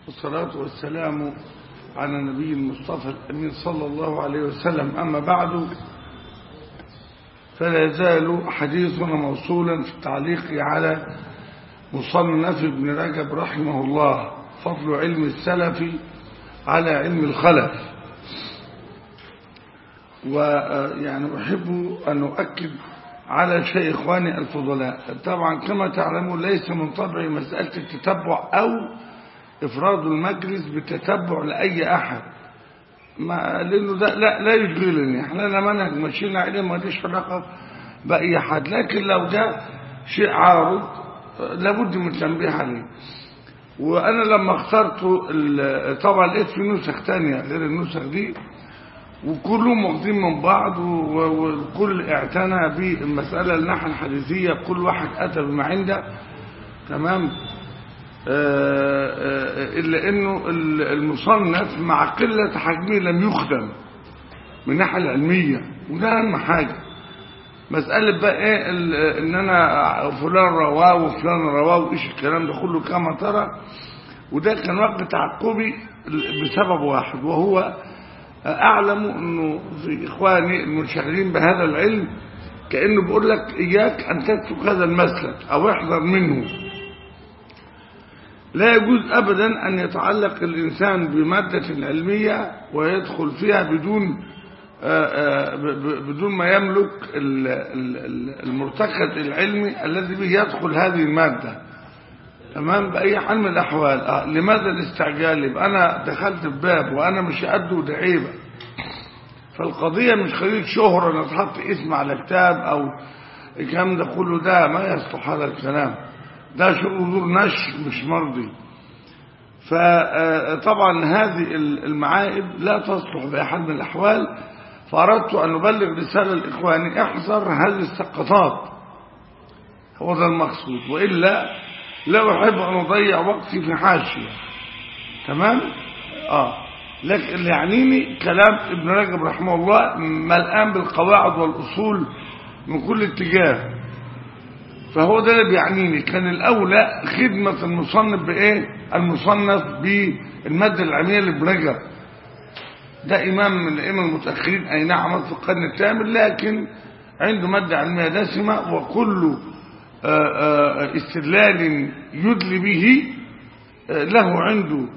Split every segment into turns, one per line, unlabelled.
والصلاة والسلام على النبي المصطفى الأمين صلى الله عليه وسلم أما بعد فلا يزال حديثنا موصولا في التعليق على مصنف ابن رجب رحمه الله فضل علم السلف على علم الخلف ويعني أحب أن أؤكد على شيء إخواني الفضلاء طبعا كما تعلمون ليس من طبعي مسألة التتبع أو إفراد المجلس بالتتبع لأي أحد ما لأنه ده لا, لا يشغلني احنا لنا منهج ماشيين عليه ما ليش علاقة بأي حد لكن لو جاء شيء عارض لابد من التنبيه عليه وأنا لما اخترت طبعا لقيت في نسخ تانية غير النسخ دي وكلهم واخدين من بعض والكل اعتنى بالمسألة الناحية الحديثية كل واحد أتى بما عنده تمام إلا أنه المصنف مع قلة حجمه لم يخدم من الناحية العلمية وده أهم حاجة مسألة بقى إيه إن أنا فلان رواه وفلان رواه وإيش الكلام ده كله كما ترى وده كان وقت تعقبي بسبب واحد وهو أعلم أنه في إخواني المنشغلين بهذا العلم كأنه بيقول لك إياك أن تترك هذا المسلك أو احذر منه لا يجوز أبدا أن يتعلق الإنسان بمادة علمية ويدخل فيها بدون بدون ما يملك المرتكز العلمي الذي به يدخل هذه المادة تمام بأي حال من الأحوال آه. لماذا الاستعجال يبقى أنا دخلت في باب وأنا مش قده وده عيبة فالقضية مش قضية شهرة نتحط اسم على كتاب أو الكلام ده كله ده ما يصلح هذا الكلام ده شغل نش مش مرضي فطبعا هذه المعائب لا تصلح بأحد من الأحوال فأردت أن أبلغ رسالة لإخواني احذر هذه السقطات هو ده المقصود وإلا لا أحب أن أضيع وقتي في حاشية تمام آه لكن اللي يعنيني كلام ابن رجب رحمه الله ملآن بالقواعد والأصول من كل اتجاه فهو ده اللي بيعنيني كان الأولى خدمة المصنف بإيه المصنف بالمادة العلمية لابن رجب ده إمام من الأئمة المتأخرين أي نعم في القرن الثامن لكن عنده مادة علمية دسمة وكل استدلال يدلي به له عنده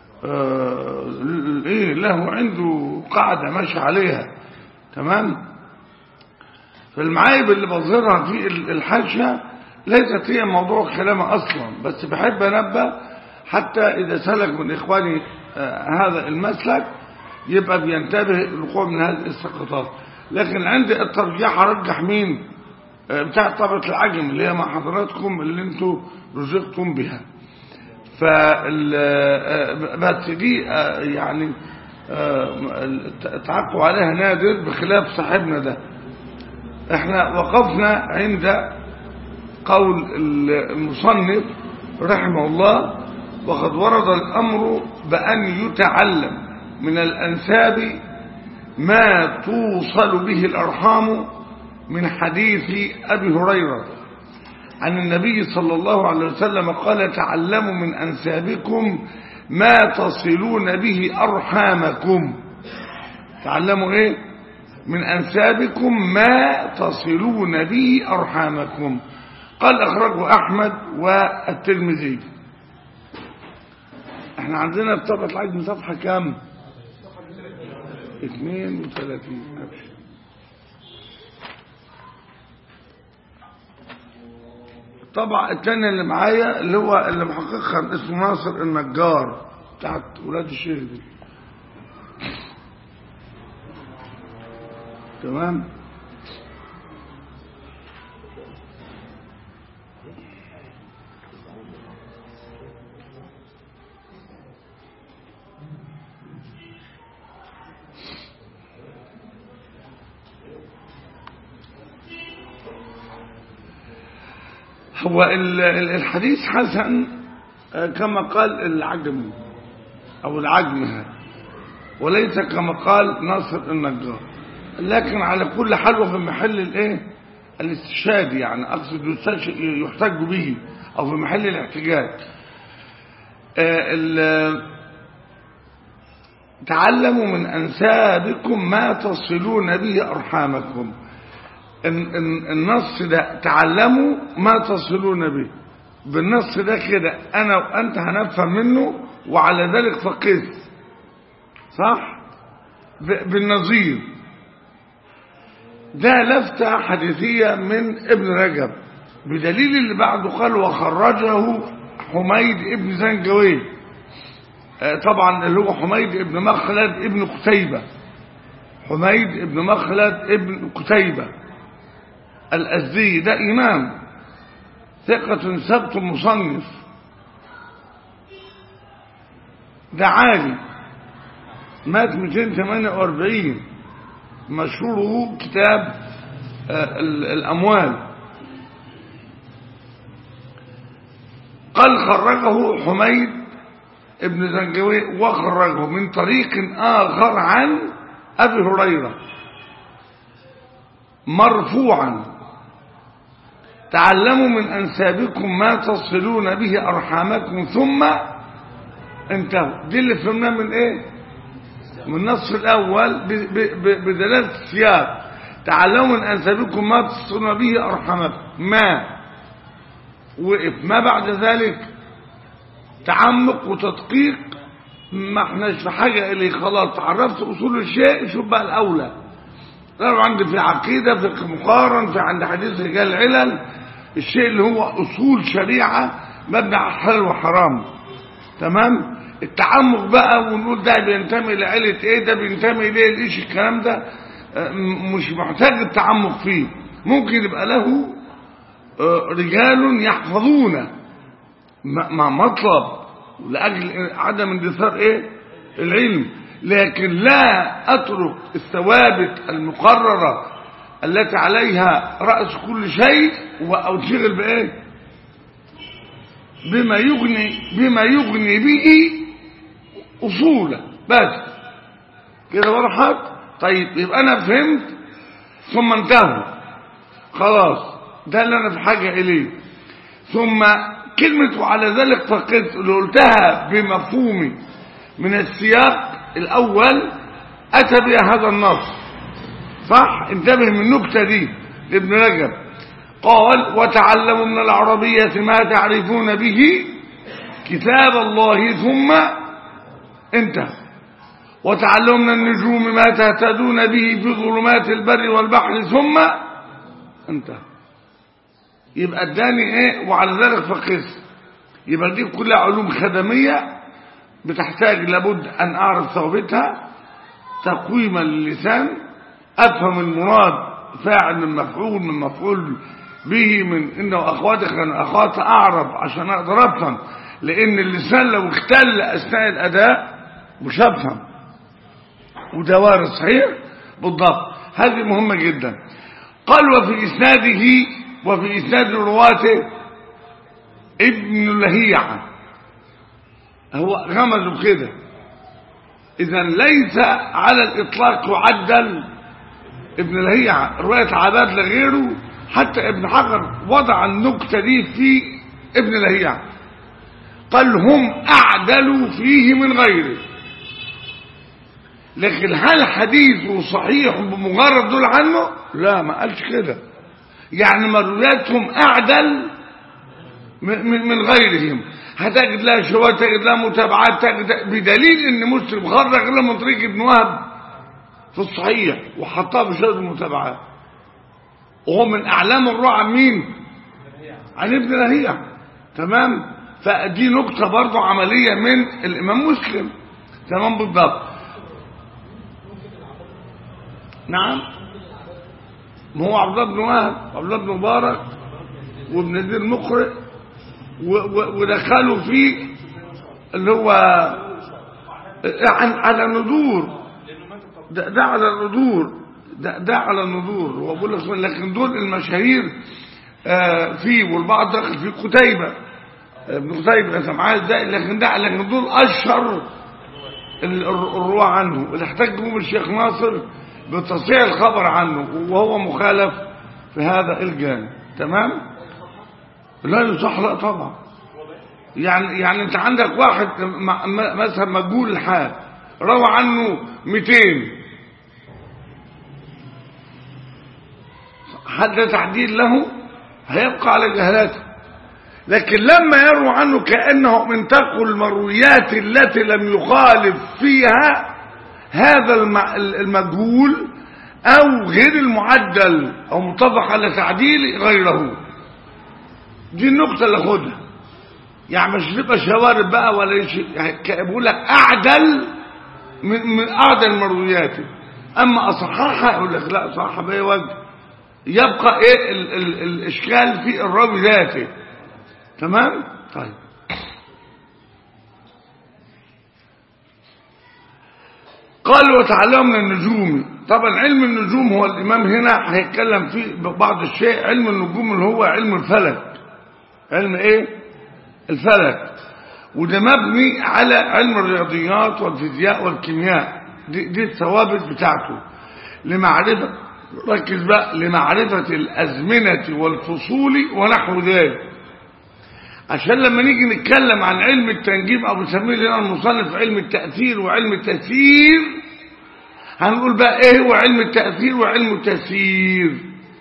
ايه له عنده قاعدة ماشي عليها تمام فالمعايب اللي بظهرها في الحاشية ليست هي موضوع كلامه اصلا بس بحب انبه حتى اذا سلك من اخواني هذا المسلك يبقى بينتبه الوقوع من هذه السقطات لكن عندي الترجيح ارجح مين بتاع طبقة العجم اللي هي مع حضراتكم اللي انتوا رزقتم بها بس دي يعني تعقوا عليها نادر بخلاف صاحبنا ده احنا وقفنا عند قول المصنف رحمه الله وقد ورد الامر بان يتعلم من الانساب ما توصل به الارحام من حديث أبي هريرة عن النبي صلى الله عليه وسلم قال تعلموا من أنسابكم ما تصلون به أرحامكم تعلموا إيه من أنسابكم ما تصلون به أرحامكم قال أخرجه أحمد والترمذي احنا عندنا في طبقة العجم صفحة كام 32 أبشر الطبع الثاني اللي معايا اللي هو اللي محققها اسمه ناصر النجار بتاعت ولاد الشيخ دي تمام هو الحديث حسن كما قال العجم أو العجم وليس كما قال ناصر النجار لكن على كل حال وفي محل الايه الاستشهاد يعني اقصد يحتج به او في محل الاحتجاج آه، ال- تعلموا من أنسابكم ما تصلون به أرحامكم الن- الن- النص ده تعلموا ما تصلون به بالنص ده كده أنا وأنت هنفهم منه وعلى ذلك فقس صح ب- بالنظير ده لفتة حديثية من ابن رجب بدليل اللي بعده قال وخرجه حميد ابن زنجوي آه، طبعا اللي هو حميد ابن مخلد ابن قتيبة حميد ابن مخلد ابن قتيبة الأزدي ده إمام ثقة سبت مصنف ده عالي مات 248 مشهوره كتاب آه، ال- الأموال قال خرجه حميد ابن زنجوي وخرجه من طريق آخر عن أبي هريرة مرفوعا تعلموا من أنسابكم ما تصلون به أرحامكم ثم انتهوا دي اللي فهمناه من ايه من النص الأول ب- ب- ب- بدلالة السياق تعلموا من أنسابكم ما تصلون به أرحامكم ما وقف ما بعد ذلك تعمق وتدقيق ما احناش في حاجة إليه خلاص تعرفت أصول الشيء شوف بقى الأولى لو عندي في عقيدة في مقارن في عند حديث رجال العلل الشيء اللي هو أصول شريعة مبني على حلال وحرام تمام التعمق بقى ونقول ده بينتمي لعيلة ايه ده بينتمي ليه ليش الكلام ده آه، م- مش محتاج التعمق فيه ممكن يبقى له آه، رجال يحفظون م- مع مطلب لأجل عدم اندثار ايه العلم لكن لا أترك الثوابت المقررة التي عليها رأس كل شيء وأشغل بإيه بما يغني بما يغني به أصولا بس كده وضحت طيب يبقى أنا فهمت ثم انتهوا خلاص ده اللي أنا في حاجة إليه ثم كلمة وعلى ذلك فقدت اللي قلتها بمفهومي من السياق الأول أتى بها هذا النص صح انتبه من النكتة دي لابن رجب قال وتعلموا من العربية ما تعرفون به كتاب الله ثم انتهى وتعلموا من النجوم ما تهتدون به في ظلمات البر والبحر ثم انتهى يبقى اداني ايه وعلى ذلك فقس يبقى دي كلها علوم خدمية بتحتاج لابد ان اعرف ثوابتها تقويما للسان افهم المراد فاعل من مفعول من مفعول به من انه اخواتك كان اخوات اعرب عشان اقدر افهم لان اللسان لو اختل اثناء الاداء مش هفهم وده وارد صحيح بالضبط هذه مهمة جدا قال وفي اسناده وفي اسناد رواته ابن لهيعة هو غمزه كده اذا ليس على الاطلاق يعدل ابن لهيعة رواية عداد لغيره حتى ابن حجر وضع النكتة دي في ابن لهيعة قال هم اعدلوا فيه من غيره لكن هل حديثه صحيح بمجرد دول عنه لا ما قالش كده يعني مروياتهم اعدل من من غيرهم هتجد لها شواهد تجد لها متابعات تجد بدليل ان مسلم خرج له من طريق ابن وهب في الصحيح وحطها في شهاده المتابعات وهو من اعلام الروع عن مين عن ابن لهيع تمام فدي نقطة برضو عملية من الإمام مسلم تمام بالضبط نعم ما هو عبد الله بن وهب وعبد الله بن مبارك وابن نذير مقرئ ودخلوا فيه اللي هو عن على ندور ده, ده على الندور ده, ده على الندور هو بقول لك لكن دول المشاهير آه فيه والبعض دخل في قتيبة ابن قتيبة سمعاه ازاي لكن ده لكن دول اشهر الرواة عنه اللي احتجوا بالشيخ ناصر بتصحيح الخبر عنه وهو مخالف في هذا الجانب تمام لا يصح لا طبعا يعني يعني انت عندك واحد م- م- مثلا مجهول الحال روى عنه 200 هل ده تعديل له هيبقى على جهلاته لكن لما يروى عنه كأنه من تقوى المرويات التي لم يخالف فيها هذا الم- المجهول أو غير المعدل أو متفق على تعديل غيره دي النقطة اللي خدها يعني مش تبقى شوارب بقى ولا شيء يعني ك- بقول لك أعدل من, من أعدل مروياته أما أصححها يقول لك لا صح بأي وجه يبقى إيه ال ال الإشكال في الراوي ذاته تمام طيب قال وتعلم من النجوم طبعا علم النجوم هو الإمام هنا هيتكلم فيه ببعض الشيء علم النجوم اللي هو علم الفلك علم ايه الفلك وده مبني على علم الرياضيات والفيزياء والكيمياء دي, دي الثوابت بتاعته لمعرفة ركز بقى لمعرفة الأزمنة والفصول ونحو ذلك عشان لما نيجي نتكلم عن علم التنجيم او بنسميه لنا المصنف علم التأثير وعلم التأثير هنقول بقى ايه هو علم التأثير وعلم التأثير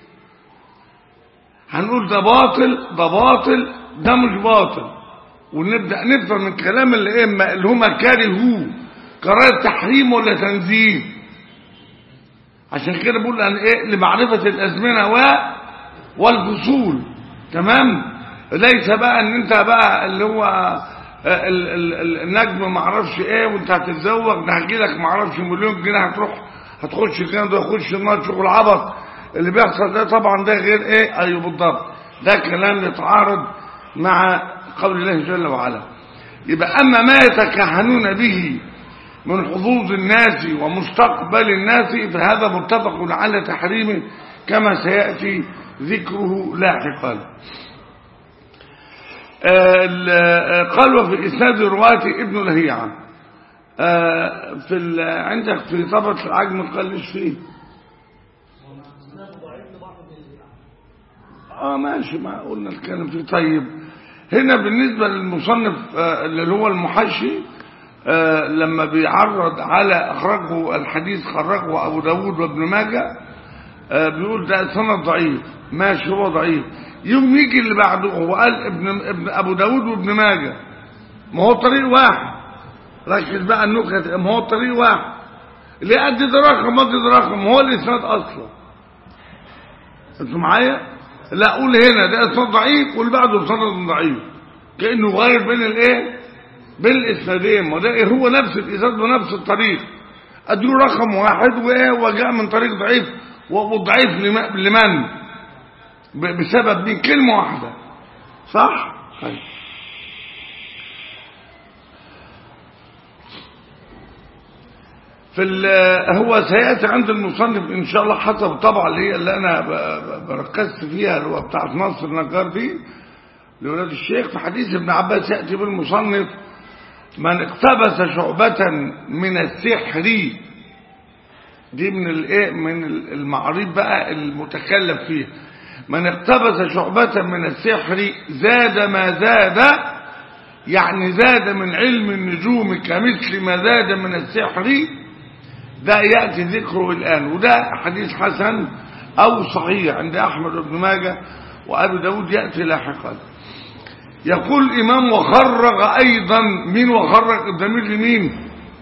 هنقول ده باطل ده باطل ده مش باطل ونبدأ نفهم من الكلام اللي اما اللي هما كارهوه قرار تحريم ولا تنزيه عشان كده بقول ان ايه لمعرفة الازمنة و والفصول تمام ليس بقى ان انت بقى اللي هو ال- ال- ال- النجم ما اعرفش ايه وانت هتتزوج ده هيجي لك ما اعرفش مليون جنيه هتروح هتخش الجنة ده يخش النار شغل عبط اللي بيحصل ده طبعا ده غير ايه ايوه بالضبط ده كلام يتعارض مع قول الله جل وعلا يبقى اما ما يتكهنون به من حظوظ الناس ومستقبل الناس فهذا متفق على تحريمه كما سيأتي ذكره لاحقا آه، ال- آه، قال وفي إسناد رواية ابن لهيعة آه، في ال- عندك في طبقة العجم قال ليش فيه اه ماشي ما قلنا الكلام فيه طيب هنا بالنسبة للمصنف آه، اللي هو المحشي آه، لما بيعرض على أخرجه الحديث خرجه أبو داود وابن ماجه آه، بيقول ده سند ضعيف ماشي هو ضعيف يوم يجي اللي بعده هو قال ابن, ابن أبو داود وابن ماجه ما هو طريق واحد ركز بقى النكت ما هو طريق واحد اللي قد ده رقم قد ده رقم هو الإسناد أصلا انتوا معايا لا اقول هنا ده اسناد ضعيف واللي بعده سند ضعيف كانه غير بين الايه بين الاسنادين ما ده هو نفس الاسناد ونفس الطريق ادوا رقم واحد وايه وجاء من طريق ضعيف والضعيف لم- لمن ب- بسبب دي كلمه واحده صح طيب في ال- هو سيأتي عند المصنف إن شاء الله حسب الطبعة اللي هي اللي أنا ب- ب- بركزت فيها اللي هو بتاعت ناصر النجار دي لولاد الشيخ في حديث ابن عباس يأتي بالمصنف من اقتبس شعبة من السحر دي من الايه من المعاريف بقى المتكلف فيها من اقتبس شعبة من السحر زاد ما زاد يعني زاد من علم النجوم كمثل ما زاد من السحر ده يأتي ذكره الآن وده حديث حسن أو صحيح عند أحمد بن ماجه وأبي داود يأتي لاحقا يقول الإمام وخرج أيضا مين وخرج الضمير لمين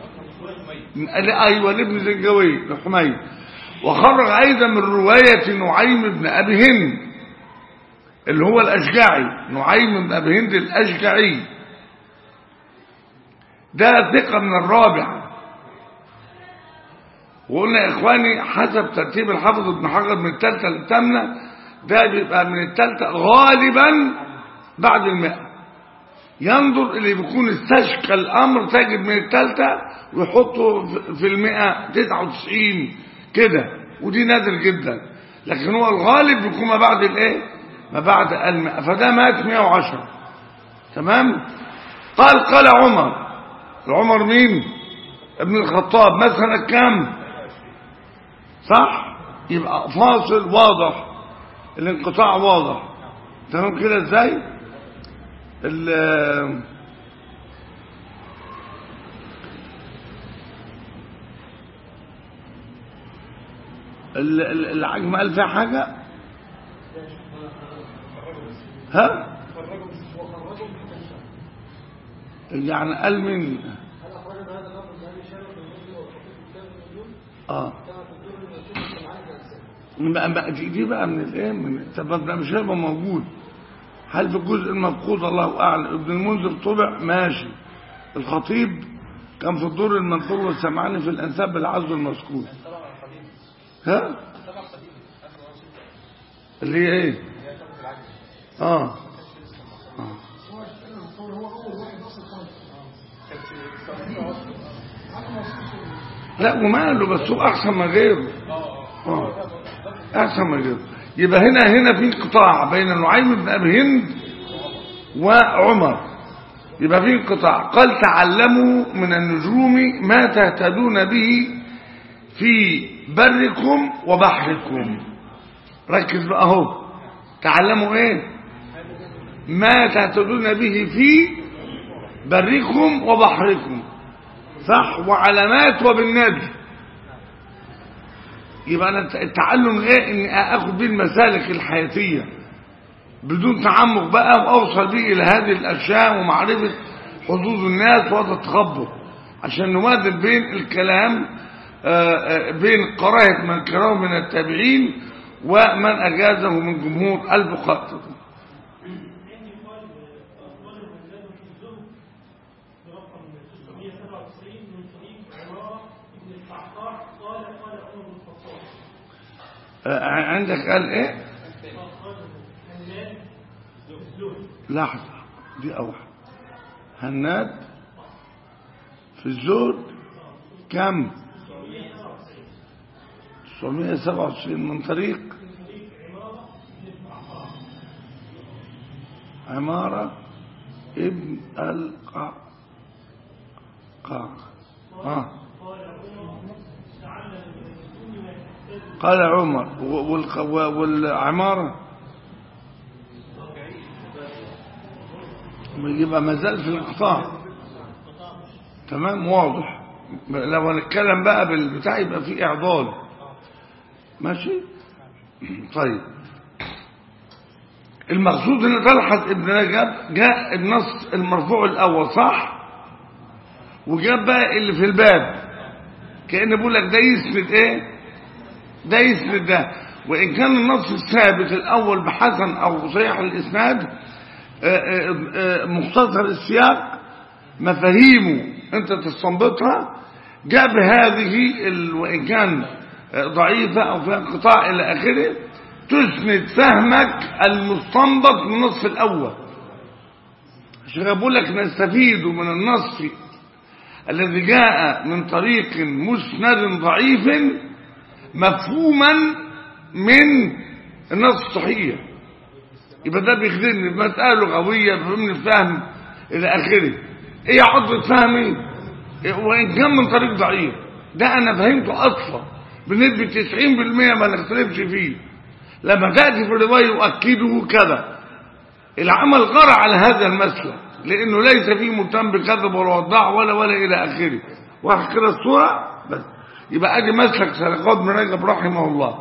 أيوة لابن زنجوي لحميد وخرج أيضا من رواية نعيم بن أبي هند اللي هو الأشجعي نعيم بن أبي هند الأشجعي ده ثقة من الرابع وقلنا يا إخواني حسب ترتيب الحافظ ابن حجر من الثالثة للثامنة ده بيبقى من الثالثة غالبا بعد المئة ينظر اللي بيكون استشكى الأمر تجد من الثالثة ويحطه في المئة تسعة وتسعين كده ودي نادر جدا لكن هو الغالب بيكون ما بعد الايه ما بعد المئة فده مات 110 تمام قال قال عمر عمر مين ابن الخطاب مثلا كام صح يبقى فاصل واضح الانقطاع واضح تمام كده ازاي ال- ال- ال- العجم قال فيها حاجة ها يعني قال من
هل أخرجنا هذا اللفظ من أبي شيبة في المسلم والخطيب في كتاب النجوم
اه
كما في الدور المسلم في معاني الأنساب
بقى بقى دي, دي بقى من الايه من طب ده مش هيبقى موجود هل في الجزء المفقود الله اعلم ابن المنذر طبع ماشي الخطيب كان في الدور المنثور والسمعاني في الانساب بالعزو المذكور ها اللي هي ايه اه اه لا وماله بس هو احسن من غيره اه احسن من غيره يبقى هنا هنا في انقطاع بين نعيم بن ابي هند وعمر يبقى في انقطاع قال تعلموا من النجوم ما تهتدون به في بركم وبحركم ركز بقى اهو تعلموا ايه ما تهتدون به في بركم وبحركم صح وعلامات وبالنجم يبقى انا التعلم ايه اني اخد بيه المسالك الحياتيه بدون تعمق بقى واوصل بيه الى هذه الاشياء ومعرفه حظوظ الناس وهذا التخبط عشان نوازن بين الكلام آه، آه، بين كراهه من كرهه من التابعين ومن اجازه من جمهور الفقهاء
عندي قال أفضل من زاد في الزهد برقم 997 من طريق عمارة بن القعقاع قال قال عمر بن الخطاب
آه، عندك قال ايه
أخرجه هناد في الزهد
لحظة دي أول هناد في الزهد كم 997 من طريق عمارة ابن القعقاع آه. قال عمر والق- والعمارة يبقى ما زال في الانقطاع تمام واضح لو هنتكلم بقى بالبتاع يبقى في اعضال ماشي طيب المقصود ان طلحة ابن رجب جاء النص المرفوع الاول صح وجاب بقى اللي في الباب كأن بيقول لك ده يثبت ايه ده يثبت ده وان كان النص الثابت الاول بحسن او صحيح الاسناد آه، آه، آه، مختصر السياق مفاهيمه انت تستنبطها جاء بهذه ال- وان كان آه، ضعيفه او فيها انقطاع الى اخره تسند فهمك المستنبط من النص الاول عشان كده بقول لك نستفيد من النص الذي جاء من طريق مسند ضعيف مفهوما من النص الصحيح يبقى ده بيخدمني بمسألة لغوية بفهمني الفهم إلى آخره إيه عضة فهمي إيه وإن كان من طريق ضعيف ده أنا فهمته أصلا بنسبة 90% ما نختلفش فيه لما تأتي في الرواية يؤكده كذا العمل غرى على هذا المسلك لأنه ليس فيه مهتم بكذب ولا وضاع ولا ولا إلى آخره واحد كده الصورة بس يبقى أدي مسلك سلقات بن رجب رحمه الله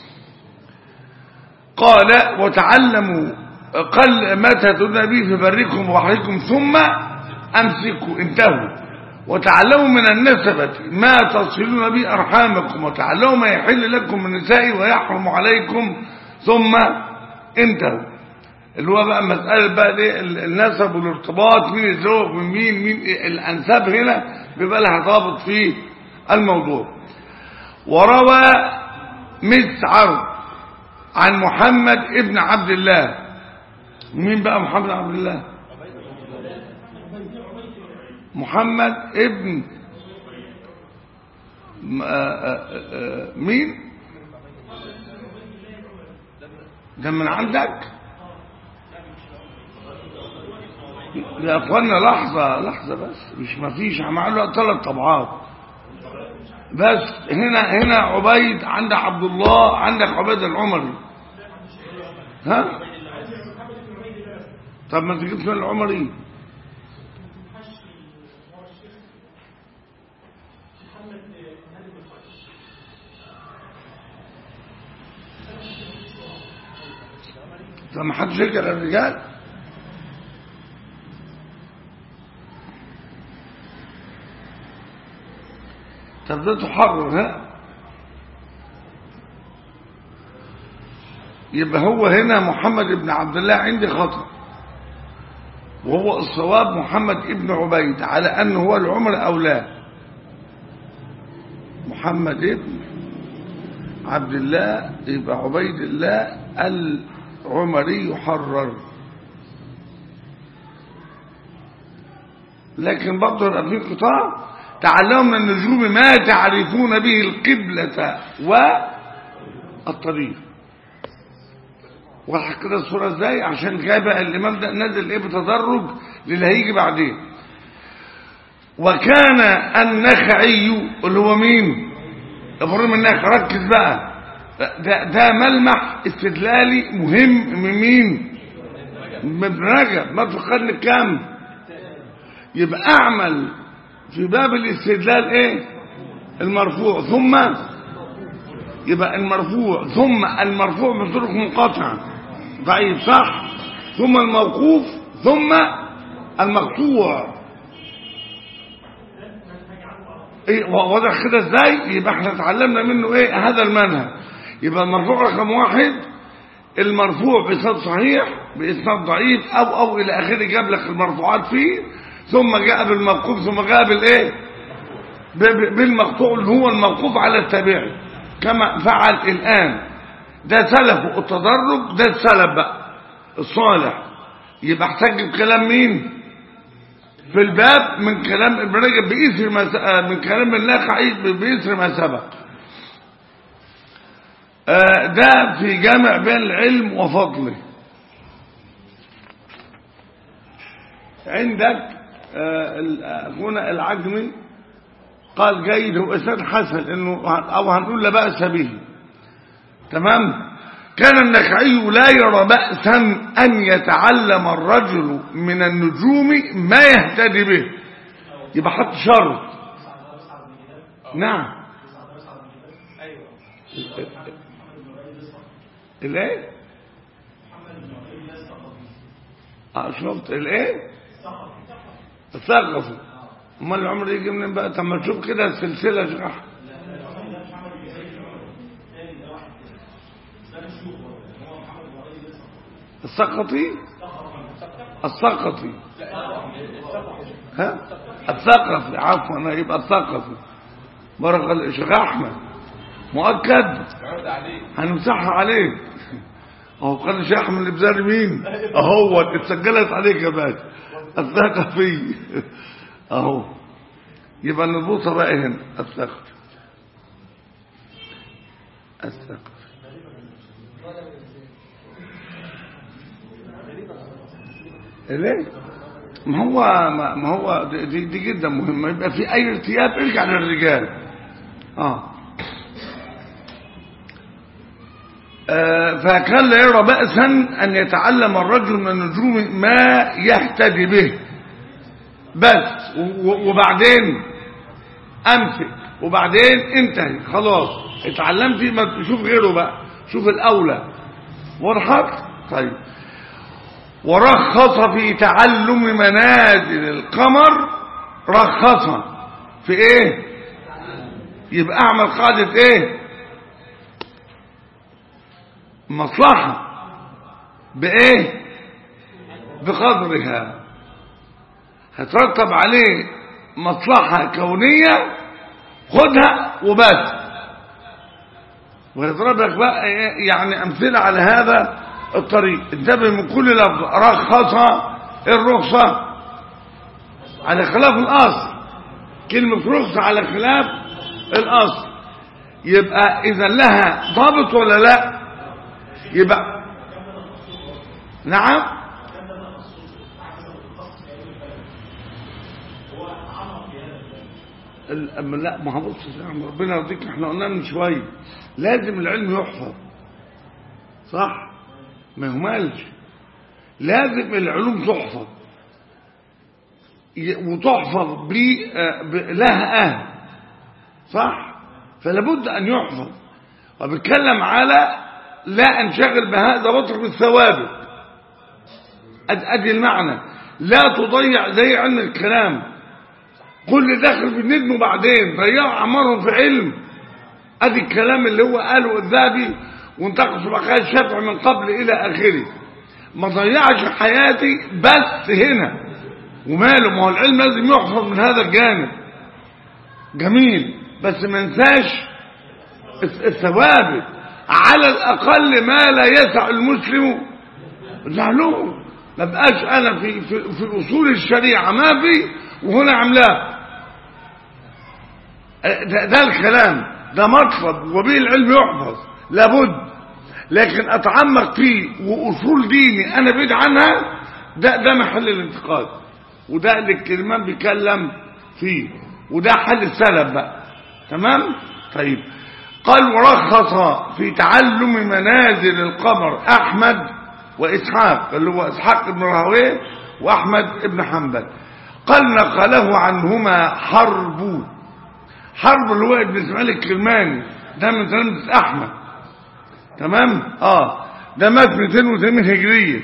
قال وتعلموا قل ما تهتدون به في بركم وبحركم ثم امسكوا انتهوا وتعلموا من النسبة ما تصلون به أرحامكم وتعلموا ما يحل لكم من النساء ويحرم عليكم ثم انتهوا اللي هو بقى مسألة بقى دي النسب والارتباط مين الزوج من مين مين الأنساب هنا بيبقى لها ضابط في الموضوع وروى مسعر عن محمد ابن عبد الله مين بقى محمد عبد الله محمد ابن م- آه- آه- آه- مين ده من عندك يا اخوانا لحظة لحظة بس مش مفيش عملوا ثلاث طبعات بس هنا هنا عبيد عندك عبد الله عندك عبيد العمري ها طب ما تجيب سنن العمري
حشي هو الشيخ محمد هادي بن خالد
طب ما حدش يرجع للرجال طب ده تحرر ها يبقى هو هنا محمد بن عبد الله عندي خطأ وهو الصواب محمد ابن عبيد على أنه هو العمر أو لا محمد ابن عبد الله يبقى عبيد الله العمري يحرر لكن برضه يبقى في انقطاع تعلموا من النجوم ما تعرفون به القبلة والطريق واضح كده الصورة ازاي عشان جاي بقى الامام ده نزل ايه بتدرج للي هيجي بعدين وكان النخعي اللي هو مين ابراهيم النخعي ركز بقى ده, ده ملمح استدلالي مهم من مين من ابن رجب ما في القرن الكام يبقى اعمل في باب الاستدلال ايه المرفوع ثم يبقى المرفوع ثم المرفوع بطرق منقطعه ضعيف صح ثم الموقوف ثم المقطوع ايه واضح كده ازاي يبقى احنا اتعلمنا منه ايه هذا المنهج يبقى المرفوع رقم واحد المرفوع بإسناد صحيح بإسناد ضعيف أو أو إلى آخره جاب لك المرفوعات فيه ثم جاء بالموقوف ثم جاء بالإيه ب- ب- بالمقطوع اللي هو الموقوف على التابعي كما فعل الآن ده سلف التدرج ده السلف بقى الصالح يبقى احتاج بكلام مين في الباب من كلام ابن رجب بإثر ما س- آه، من كلام النخعي بإثر ما سبق آه، ده في جامع بين العلم وفضله عندك آه، ال- اخونا العجمي قال جيد هو اسناد حسن انه او هنقول لا باس به تمام كان النخعي لا يرى بأسا أن يتعلم الرجل من النجوم ما يهتدي به يبقى حط شرط نعم الايه اه شفت الايه الثقفي امال العمر يجي منين بقى طب ما تشوف كده السلسله اشرح السقطي السقطي ها الثقفي عفوا يبقى الثقفي بارك الله شيخ احمد مؤكد هنمسحها عليك اهو قال الشيخ احمد الابزاري مين اهو اتسجلت عليك يا باشا الثقفي اهو يبقى نربطها بقى هنا الثقفي الثقفي ليه ما هو ما ما هو دي, دي, دي جدا مهمه يبقى في اي ارتياب ارجع للرجال اه آه، فكان لا يرى بأسا أن يتعلم الرجل من النجوم ما يهتدي به بس و- و- وبعدين أمسك وبعدين انتهي خلاص اتعلمت ما تشوف غيره بقى شوف الأولى وضحت طيب ورخص في تعلم منازل القمر رخص في ايه يبقى اعمل قاعدة ايه مصلحة بايه بقدرها هترتب عليه مصلحة كونية خدها وبس ويضرب لك بقى إيه يعني امثلة على هذا الطريق انتبه من كل لفظ رخص الرخصة على خلاف الاصل كلمة رخصة على خلاف الاصل يبقى اذا لها ضابط ولا لا يبقى نعم ال- أما لا ما هو بص يا عم ربنا يرضيك احنا قلنا من شويه لازم العلم يحفظ صح ما يهملش لازم العلوم تحفظ ي- وتحفظ ب آه، ب- لها أهل صح فلابد أن يحفظ وبيتكلم على لا أنشغل بهذا واترك الثوابت أد- أدي المعنى لا تضيع زي علم الكلام كل داخل في الندم بعدين ضيعوا أعمارهم في علم ادي الكلام اللي هو قاله الذهبي وانتقص بقايا الشافعي من قبل الى اخره ما ضيعش حياتي بس هنا وماله ما هو العلم لازم يحفظ من هذا الجانب جميل بس ما ننساش الث- الثوابت على الاقل ما لا يسع المسلم جهله ما بقاش انا في في, في اصول الشريعه ما في وهنا عملاق ده, ده الكلام ده مطلب وبه العلم يحفظ لابد لكن اتعمق فيه واصول ديني انا بعيد عنها ده ده محل الانتقاد وده اللي الكلمان بيتكلم فيه وده حل السلف بقى تمام طيب قال ورخص في تعلم منازل القمر احمد واسحاق اللي هو اسحاق بن راهويه واحمد بن حنبل قال نقله عنهما حرب حرب اللي هو ابن اسماعيل الكرماني ده من تلامذة احمد تمام اه ده مات 280 هجريه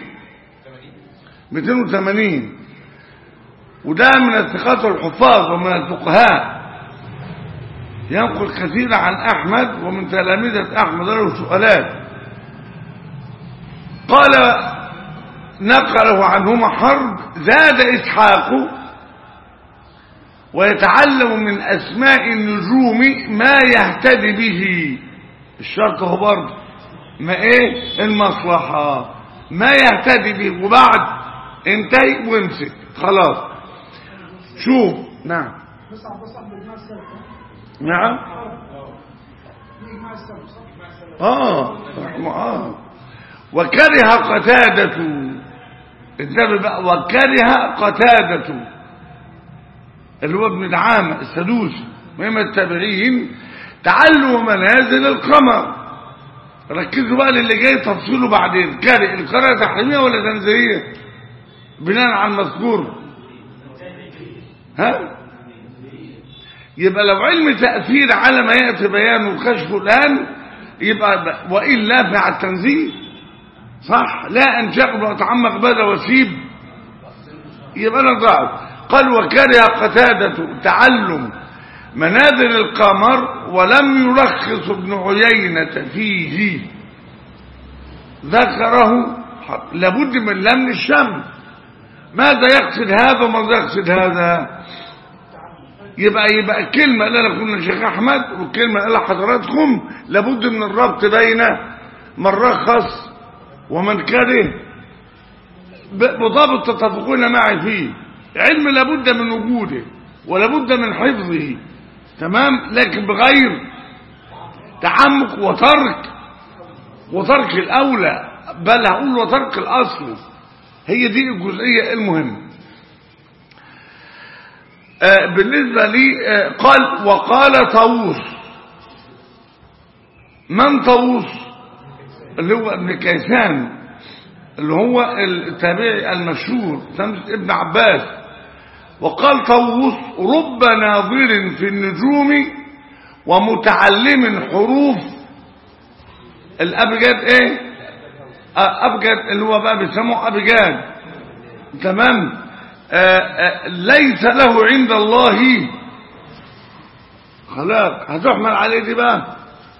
280 وده من الثقات والحفاظ ومن الفقهاء ينقل كثيرا عن احمد ومن تلامذه احمد له سؤالات قال نقله عنهما حرب زاد اسحاق ويتعلم من أسماء النجوم ما يهتدي به الشرط هو برضه ما ايه المصلحة ما يهتدي به وبعد انتهي وامسك خلاص شوف نعم
بس عباس احمد اجماع السلف
نعم
دي اجماع السلف صح؟
اه رحمه اه وكره قتادة انتبه بقى وكره قتادة اللي هو ابن دعامة السدوسي مهم التابعين تعلم منازل القمر ركزوا بقى للي جاي تفصيله بعدين كاره القراءة تحريمية ولا تنزيهية بناء على المذكور ها يبقى لو علم تأثير على ما يأتي بيانه وكشفه الآن يبقى ب- وإلا فعل التنزيه صح لا أنشغل وأتعمق بدا واسيب يبقى أنا ضعف قال وكره قتادة تعلم منازل القمر ولم يرخص ابن عيينة فيه ذكره حق. لابد من لمن الشمس ماذا يقصد هذا وماذا يقصد هذا يبقى يبقى الكلمة اللي أنا قلنا شيخ أحمد والكلمة اللي حضراتكم لابد من الربط بين من رخص ومن كره ب- بضابط تتفقون معي فيه علم لابد من وجوده ولابد من حفظه تمام لكن بغير تعمق وترك وترك الأولى بل هقول وترك الأصل هي دي الجزئية المهمة آه، بالنسبة لي آه، قال وقال طاووس من طاووس اللي هو ابن كيسان اللي هو التابعي المشهور سمس ابن عباس وقال طاووس رب ناظر في النجوم ومتعلم حروف الابجد ايه آه، ابجد اللي هو بقى بيسموه ابجاد تمام آه، آه، ليس له عند الله خلاق هتحمل عليه دي بقى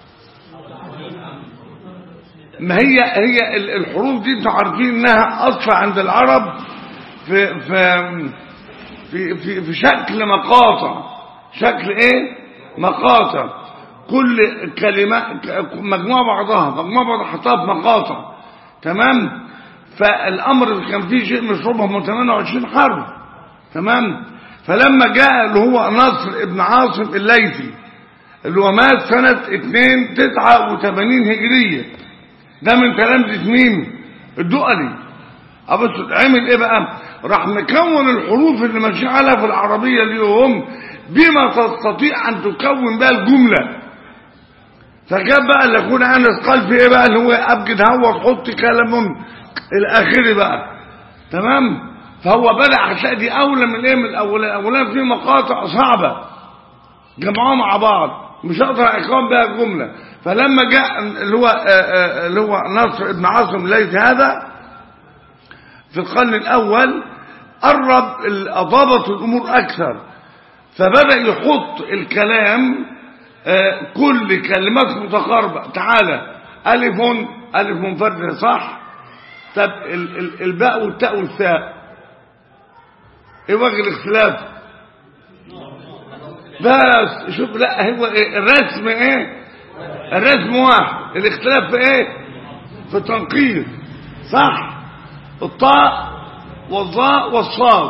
ما هي هي ال- الحروف دي انتوا عارفين انها اصلا عند العرب في في في في, في شكل مقاطع شكل ايه مقاطع كل كلمة ك- مجموعة بعضها مجموعة بعضها حطها في مقاطع تمام فالامر كان فيه شيء مشروبه من 28 حرف تمام فلما جاء اللي هو نصر ابن عاصم الليثي اللي هو مات سنة 2 89 هجرية ده من تلامذة مين الدقلي أبص عمل ايه بقى راح مكون الحروف اللي ماشيين عليها في العربية اليوم بما تستطيع ان تكون بها الجملة فجاب بقى اللي يكون انس قال في ايه بقى اللي هو ابجد هو تحط كلام الى اخره بقى تمام فهو بدأ هتلاقي دي أولى من إيه من الأولى الأولى في مقاطع صعبة جمعوها مع بعض مش هقدر أقام بها الجملة فلما جاء اللي هو آه، آه، اللي هو نصر ابن عاصم ليث هذا في القرن الأول قرب ال- أضابط الأمور أكثر فبدأ يحط الكلام آه، كل كلمات متقاربة تعالى ألف ألف منفردة صح طب ال- ال- الباء والتاء والثاء ايه وجه الاختلاف بس شوف لا هو إيه الرسم ايه الرسم واحد الاختلاف في ايه في التنقيط صح الطاء والظاء والصاد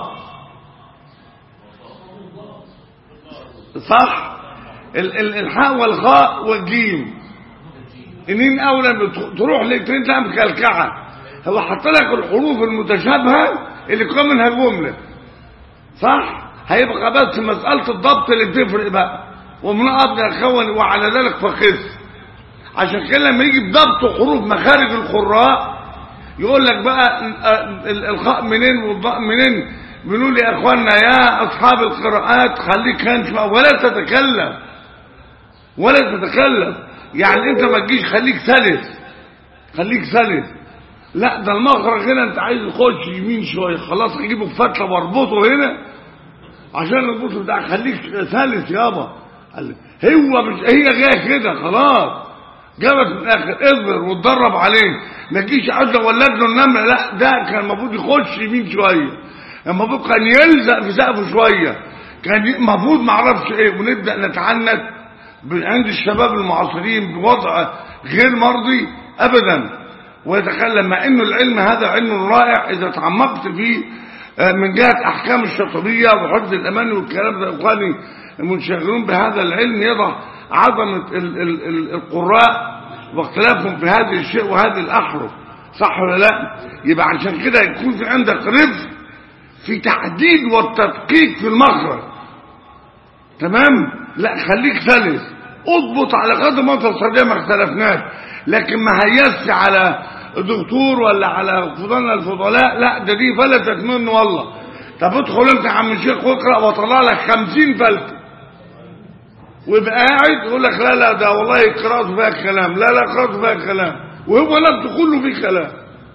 صح ال- ال- الحاء والخاء والجيم منين اولى بتخ- تروح الاثنين تلاقيها مكلكعه هو حط لك الحروف المتشابهه اللي كان منها جمله صح هيبقى بس مساله الضبط اللي بتفرق بقى ومن ابدا اخوان وعلى ذلك فقس عشان كده لما يجي بضبط حروف مخارج القراء يقول لك بقى ال- ال- الخاء منين والضاء منين بنقول يا اخوانا يا اصحاب القراءات خليك هانش بقى ولا تتكلم ولا تتكلم يعني انت ما تجيش خليك سلس خليك سلس لا ده المخرج هنا انت عايز تخش يمين شويه خلاص اجيبه بفتله واربطه هنا عشان البطل بتاع خليك سلس يابا قال لي، هو مش هي جايه كده خلاص جابت من الاخر اصبر واتدرب عليه ما تجيش عايز ولد له النمله لا ده كان المفروض يخش يمين شويه المفروض كان يلزق في سقفه شويه كان ي- المفروض ما اعرفش ايه ونبدا نتعنت ب- عند الشباب المعاصرين بوضع غير مرضي ابدا ويتكلم مع انه العلم هذا علم رائع اذا تعمقت فيه آه، من جهه احكام الشطبيه وحفظ الامان والكلام ده اخواني المنشغلون بهذا العلم يضع عظمه ال- ال- ال- القراء واختلافهم في هذه الشيء وهذه الاحرف صح ولا لا يبقى عشان كده يكون في عندك رفق في تحديد والتدقيق في المخرج تمام لا خليك سلس اضبط على قدر ما تستطيع ما اختلفناش لكن ما هيسش على دكتور ولا على فضلنا الفضلاء لا ده دي فلتت منه والله طب ادخل انت يا عم الشيخ واقرا واطلع لك 50 فلته ويبقى قاعد يقول لك لا لا ده والله قراءته فيها كلام لا لا قراءته فيها كلام وهو نفسه كله فيه كلام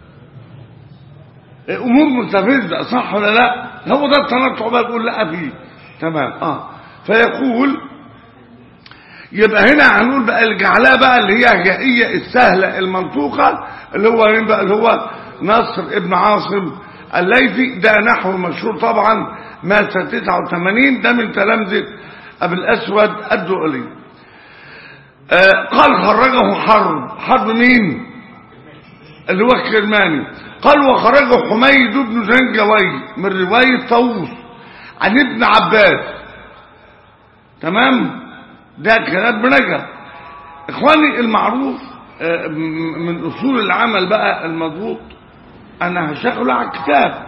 امور مستفزه صح ولا لا هو ده التنطع بقى بيقول لا فيه تمام اه فيقول يبقى هنا هنقول بقى الجعلاء بقى اللي هي الجائية السهلة المنطوقة اللي هو مين بقى اللي هو نصر ابن عاصم الليثي ده نحو مشهور طبعا مات 89 ده من تلامذة ابو الاسود الدؤلي آه قال خرجه حرب حرب مين اللي هو الكرماني قال وخرجه حميد بن زنجوي من رواية طاووس عن ابن عباس تمام ده كلام بنجا اخواني المعروف آه، م- من اصول العمل بقى المضبوط انا هشغله على الكتاب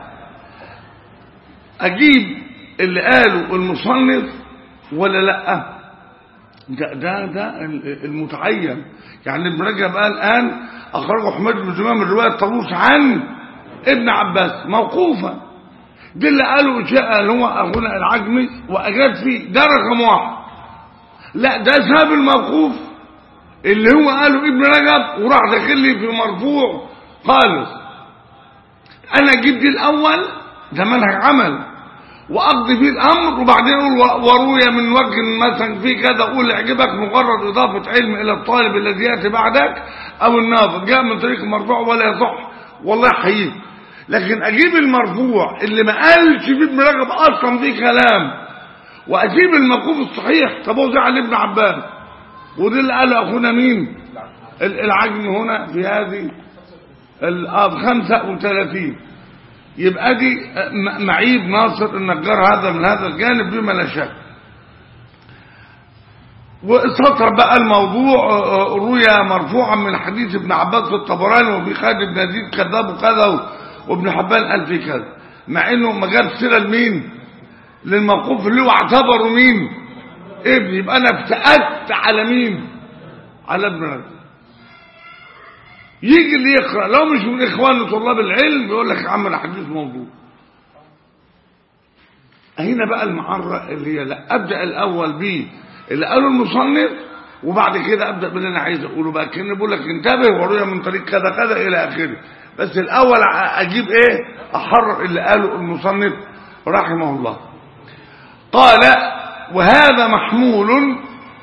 اجيب اللي قاله المصنف ولا لا ده ده ده المتعين يعني ابن رجب قال الان اخرجه حميد بن زمام من روايه طاووس عن ابن عباس موقوفا دي اللي قاله جاء اللي هو اخونا العجمي واجاب فيه ده رقم واحد لا ده ساب الموقوف اللي هو قاله ابن رجب وراح داخل لي في مرفوع خالص انا اجيب دي الاول ده منهج عمل واقضي فيه الامر وبعدين اقول و- وروي من وجه مثلا في كذا اقول يعجبك مجرد اضافه علم الى الطالب الذي ياتي بعدك او الناظر جاء من طريق مرفوع ولا يصح والله حقيقي لكن اجيب المرفوع اللي ما قالش فيه ابن رجب اصلا فيه كلام واجيب الموقوف الصحيح طب هو زي عن ابن عباس ودي اللي قاله اخونا مين ال- العجم هنا في هذه ال- آه، ب 35 يبقى دي م- معيب ناصر النجار هذا من هذا الجانب بما لا شك وسطر بقى الموضوع آه، آه، روي مرفوعا من حديث ابن عباس في الطبراني وابي خالد بن يزيد كذاب وكذا و- وابن حبان قال في كذا مع انه ما جاب سيره لمين للموقوف اللي هو اعتبره مين ابن يبقى انا ابتأت على مين على ابن رجب يجي اللي يقرأ لو مش من إخوان طلاب العلم يقول لك يا عم الحديث موضوع هنا بقى المعرة اللي هي لا أبدأ الأول بيه اللي قاله المصنف وبعد كده أبدأ باللي أنا عايز أقوله بقى كأني بقول لك انتبه ورويا من طريق كذا كذا إلى آخره بس الأول أجيب إيه أحرر اللي قاله المصنف رحمه الله قال وهذا محمول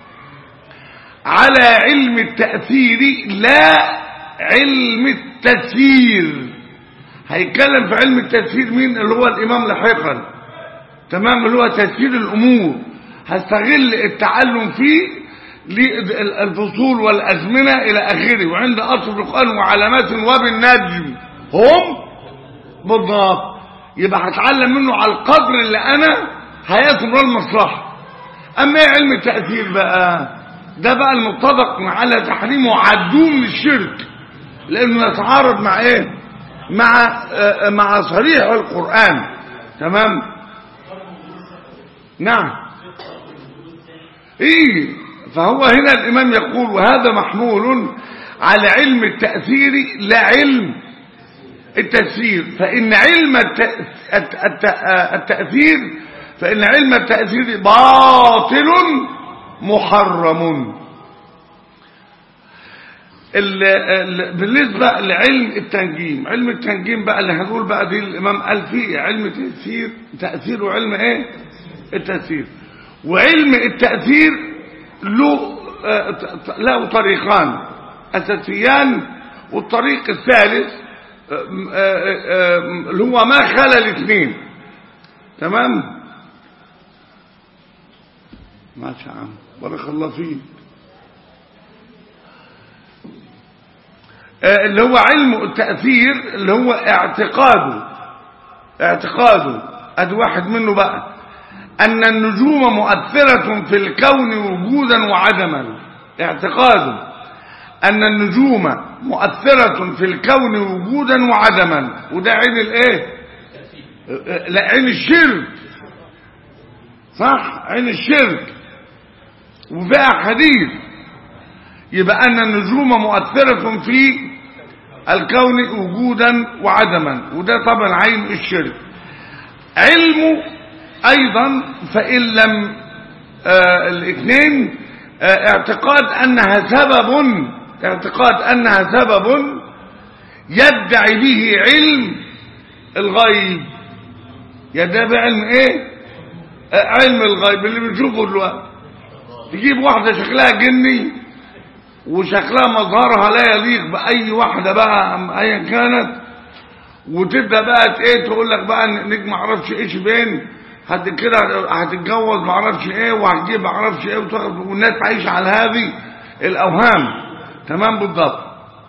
على علم التأثير لا علم التسيير هيتكلم في علم التسيير مين اللي هو الإمام لاحقا تمام اللي هو تسيير الأمور هستغل التعلم فيه للفصول والأزمنة إلى آخره وعند أصل القرآن وعلامات وبالنجم هم بالضبط يبقى هتعلم منه على القدر اللي أنا هيثمر المصلحة أما إيه علم التأثير بقى ده بقى المتفق على تحريمه عدوم للشرك لأنه يتعارض مع إيه مع آه مع صريح القرآن تمام نعم ايه فهو هنا الامام يقول وهذا محمول على علم التأثير لا علم التأثير فإن علم التأثير فإن علم التأثير باطل محرم ال ال بالنسبة لعلم التنجيم علم التنجيم بقى اللي هنقول بقى دي الإمام قال فيه علم تأثير تأثير وعلم ايه التأثير وعلم التأثير له له طريقان أساسيان والطريق الثالث اللي هو ما خلا الاثنين تمام ما شاء الله بارك الله فيك اللي هو علم التأثير اللي هو اعتقاده اعتقاده ادي واحد منه بقى أن النجوم مؤثرة في الكون وجودا وعدما اعتقاده أن النجوم مؤثرة في الكون وجودا وعدما وده عين الايه لا عين الشرك صح عين الشرك وفيها حديث يبقى أن النجوم مؤثرة في الكون وجودا وعدما وده طبعا عين الشرك علمه ايضا فان لم آه الاثنين آه اعتقاد انها سبب اعتقاد انها سبب يدعي به علم الغيب يدعي بعلم ايه آه علم الغيب اللي بنشوفه دلوقتي تجيب واحدة شكلها جني وشكلها مظهرها لا يليق بأي واحدة بقى ايا كانت وتبدأ بقى ايه تقول لك بقى نجم معرفش ايش بين هت كده هتتجوز معرفش ايه وهتجيب معرفش ايه وتاخد والناس تعيش على هذه الاوهام تمام بالضبط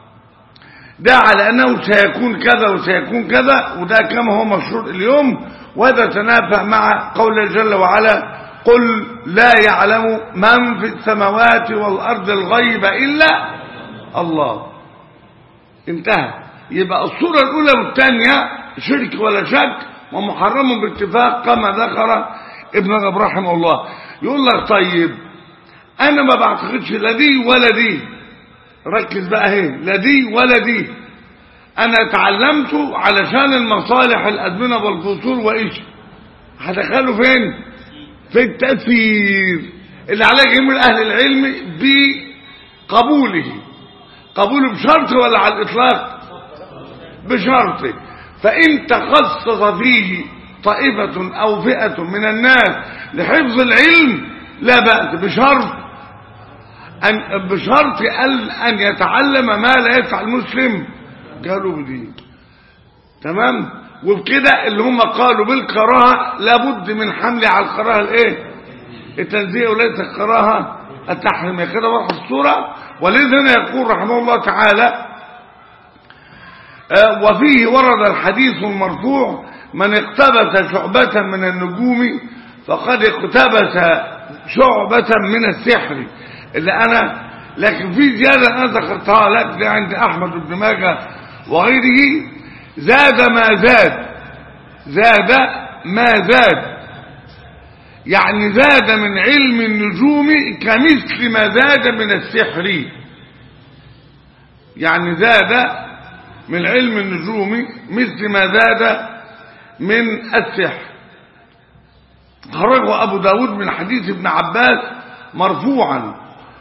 ده على انه سيكون كذا وسيكون كذا وده كما هو مشهور اليوم وهذا تنافى مع قول جل وعلا قل لا يعلم من في السماوات والارض الغيب الا الله انتهى يبقى الصورة الاولى والثانية شرك ولا شك ومحرم باتفاق كما ذكر ابن رجب رحمه الله يقول لك طيب انا ما بعتقدش لا دي ولا دي ركز بقى اهي لا دي ولا دي انا اتعلمته علشان المصالح الازمنه والفصول وايش هدخله فين في التاثير اللي على جميع اهل العلم بقبوله قبوله بشرط ولا على الاطلاق بشرط فإن تخصص فيه طائفة أو فئة من الناس لحفظ العلم لا بأس بشرط أن بشرط أن يتعلم ما لا يدفع المسلم قالوا بدين تمام وبكده اللي هم قالوا بالكراهة لابد من حمل على الكراهة الايه التنزيه وليس الكراهة التحريم كده واضح الصورة ولذا يقول رحمه الله تعالى وفيه ورد الحديث المرفوع من اقتبس شعبة من النجوم فقد اقتبس شعبة من السحر اللي انا لكن في زيادة انا ذكرتها لك دي عند احمد بن ماجه وغيره زاد ما زاد زاد ما زاد يعني زاد من علم النجوم كمثل ما زاد من السحر يعني زاد من علم النجوم مثل ما زاد من السحر خرجه أبو داود من حديث ابن عباس مرفوعا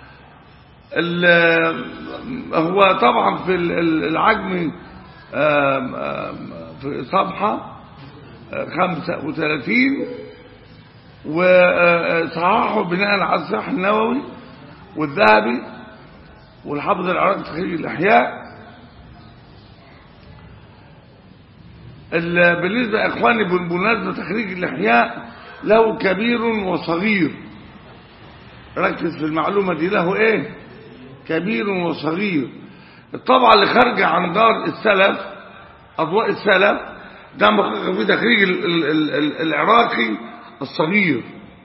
ال- هو طبعا في ال- ال- العجم آم، آم، في صفحة آه، 35 وصححه بناء على الصحيح النووي والذهبي والحافظ العراقي تخريج الإحياء ال- بالنسبة يا إخواني بالمناسبة تخريج الإحياء له كبير وصغير ركز في المعلومة دي له إيه كبير وصغير الطبعة اللي خارجة عن دار السلف أضواء السلف ده محقق في تخريج ال- ال- ال- ال- العراقي الصغير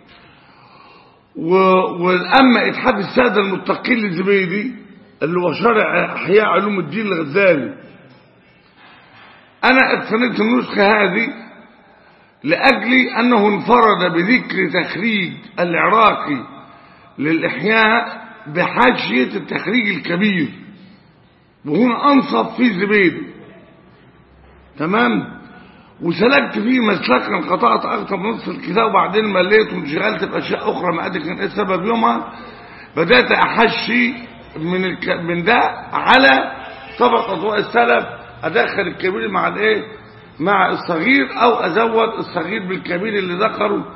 و- والأما إتحاد السادة المتقين للزبيدي اللي هو شارع أحياء علوم الدين الغزالي أنا اقتنيت النسخة هذه لأجل أنه انفرد بذكر تخريج العراقي للإحياء بحاشية التخريج الكبير وهنا أنصف في زبيدي تمام وسلكت فيه مسلكا قطعت أكثر من نصف الكتاب وبعدين مليت وانشغلت بأشياء أخرى ما أدري كان إيه السبب يومها بدأت أحشي من الك... من ده على طبق أضواء السلف أدخل الكبير مع الإيه مع الصغير أو أزود الصغير بالكبير اللي ذكره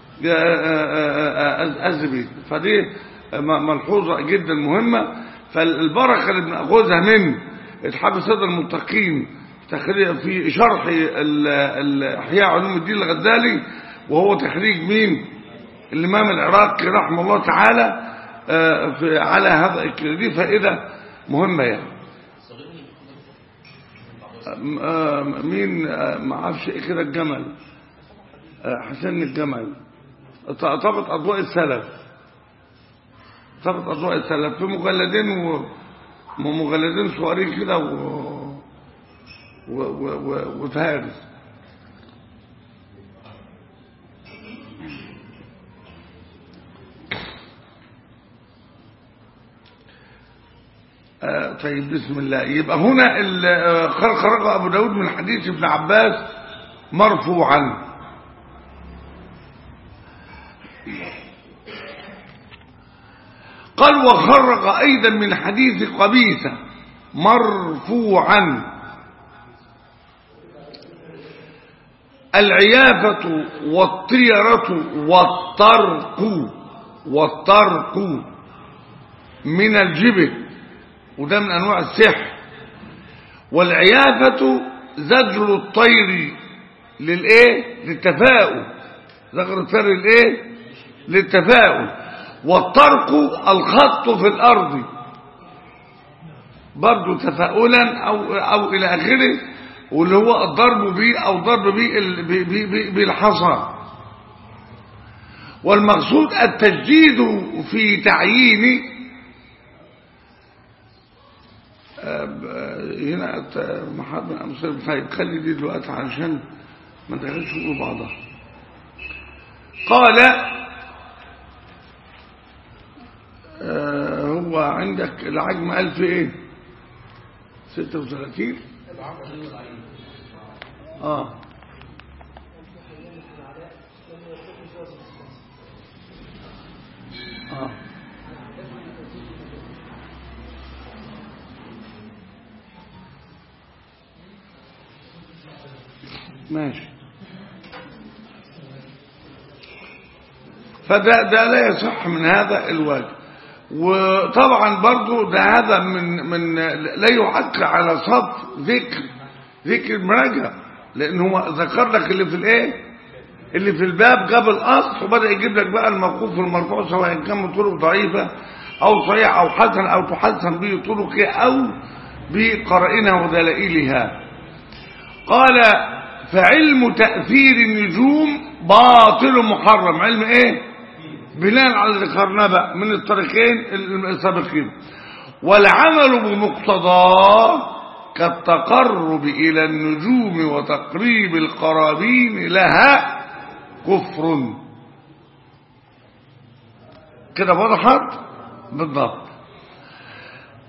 الزبيد فدي م- ملحوظة جدا مهمة فالبركة اللي بنأخذها من اتحاد السادة المتقين تخريج في شرح ال- ال- احياء علوم الدين الغزالي وهو تخريج مين الامام العراقي رحمه الله تعالى آه، في على هذا الك- دي فائده مهمه يعني آم، آم، مين آه، ما اعرفش ايه كده الجمل آه، حسين الجمل ط- طبقة اضواء السلف طبقة اضواء السلف في مجلدين و مجلدين صغيرين كده و و و و وفارس آه، طيب بسم الله يبقى هنا ال- آه، خرج خرج ابو داود من حديث ابن عباس مرفوعا قال وخرج ايضا من حديث قبيسه مرفوعا العيافة والطيرة والطرق والطرق من الجبل وده من أنواع السحر والعيافة زجر الطير للإيه للتفاؤل زجر الطير للإيه للتفاؤل والطرق الخط في الأرض برضو تفاؤلا أو, أو إلى آخره واللي هو الضرب به أو ضرب به ال- ب- ب- ب- بالحصى والمقصود التجديد في تعيين آه، ب- هنا ت- محمد بن أمثال طيب خلي دي دلوقتي عشان ما تغيرش في بعضها قال آه، هو عندك العجم ألف ايه 36 اه اه ماشي فده ده لا يصح من هذا الوجه وطبعا برضو ده هذا من من لا يحق على صف ذكر ذكر المراجعة لان هو ذكر لك اللي في الايه اللي في الباب جاب الاصل وبدا يجيب لك بقى الموقوف والمرفوع سواء كان بطرق ضعيفه او صحيح او حسن او تحسن به طرقه او بقرائنها ودلائلها قال فعلم تأثير النجوم باطل محرم علم ايه بناء على اللي ذكرناه بقى من الطريقين السابقين والعمل بمقتضاه كالتقرب إلى النجوم وتقريب القرابين لها كفر كده وضحت بالضبط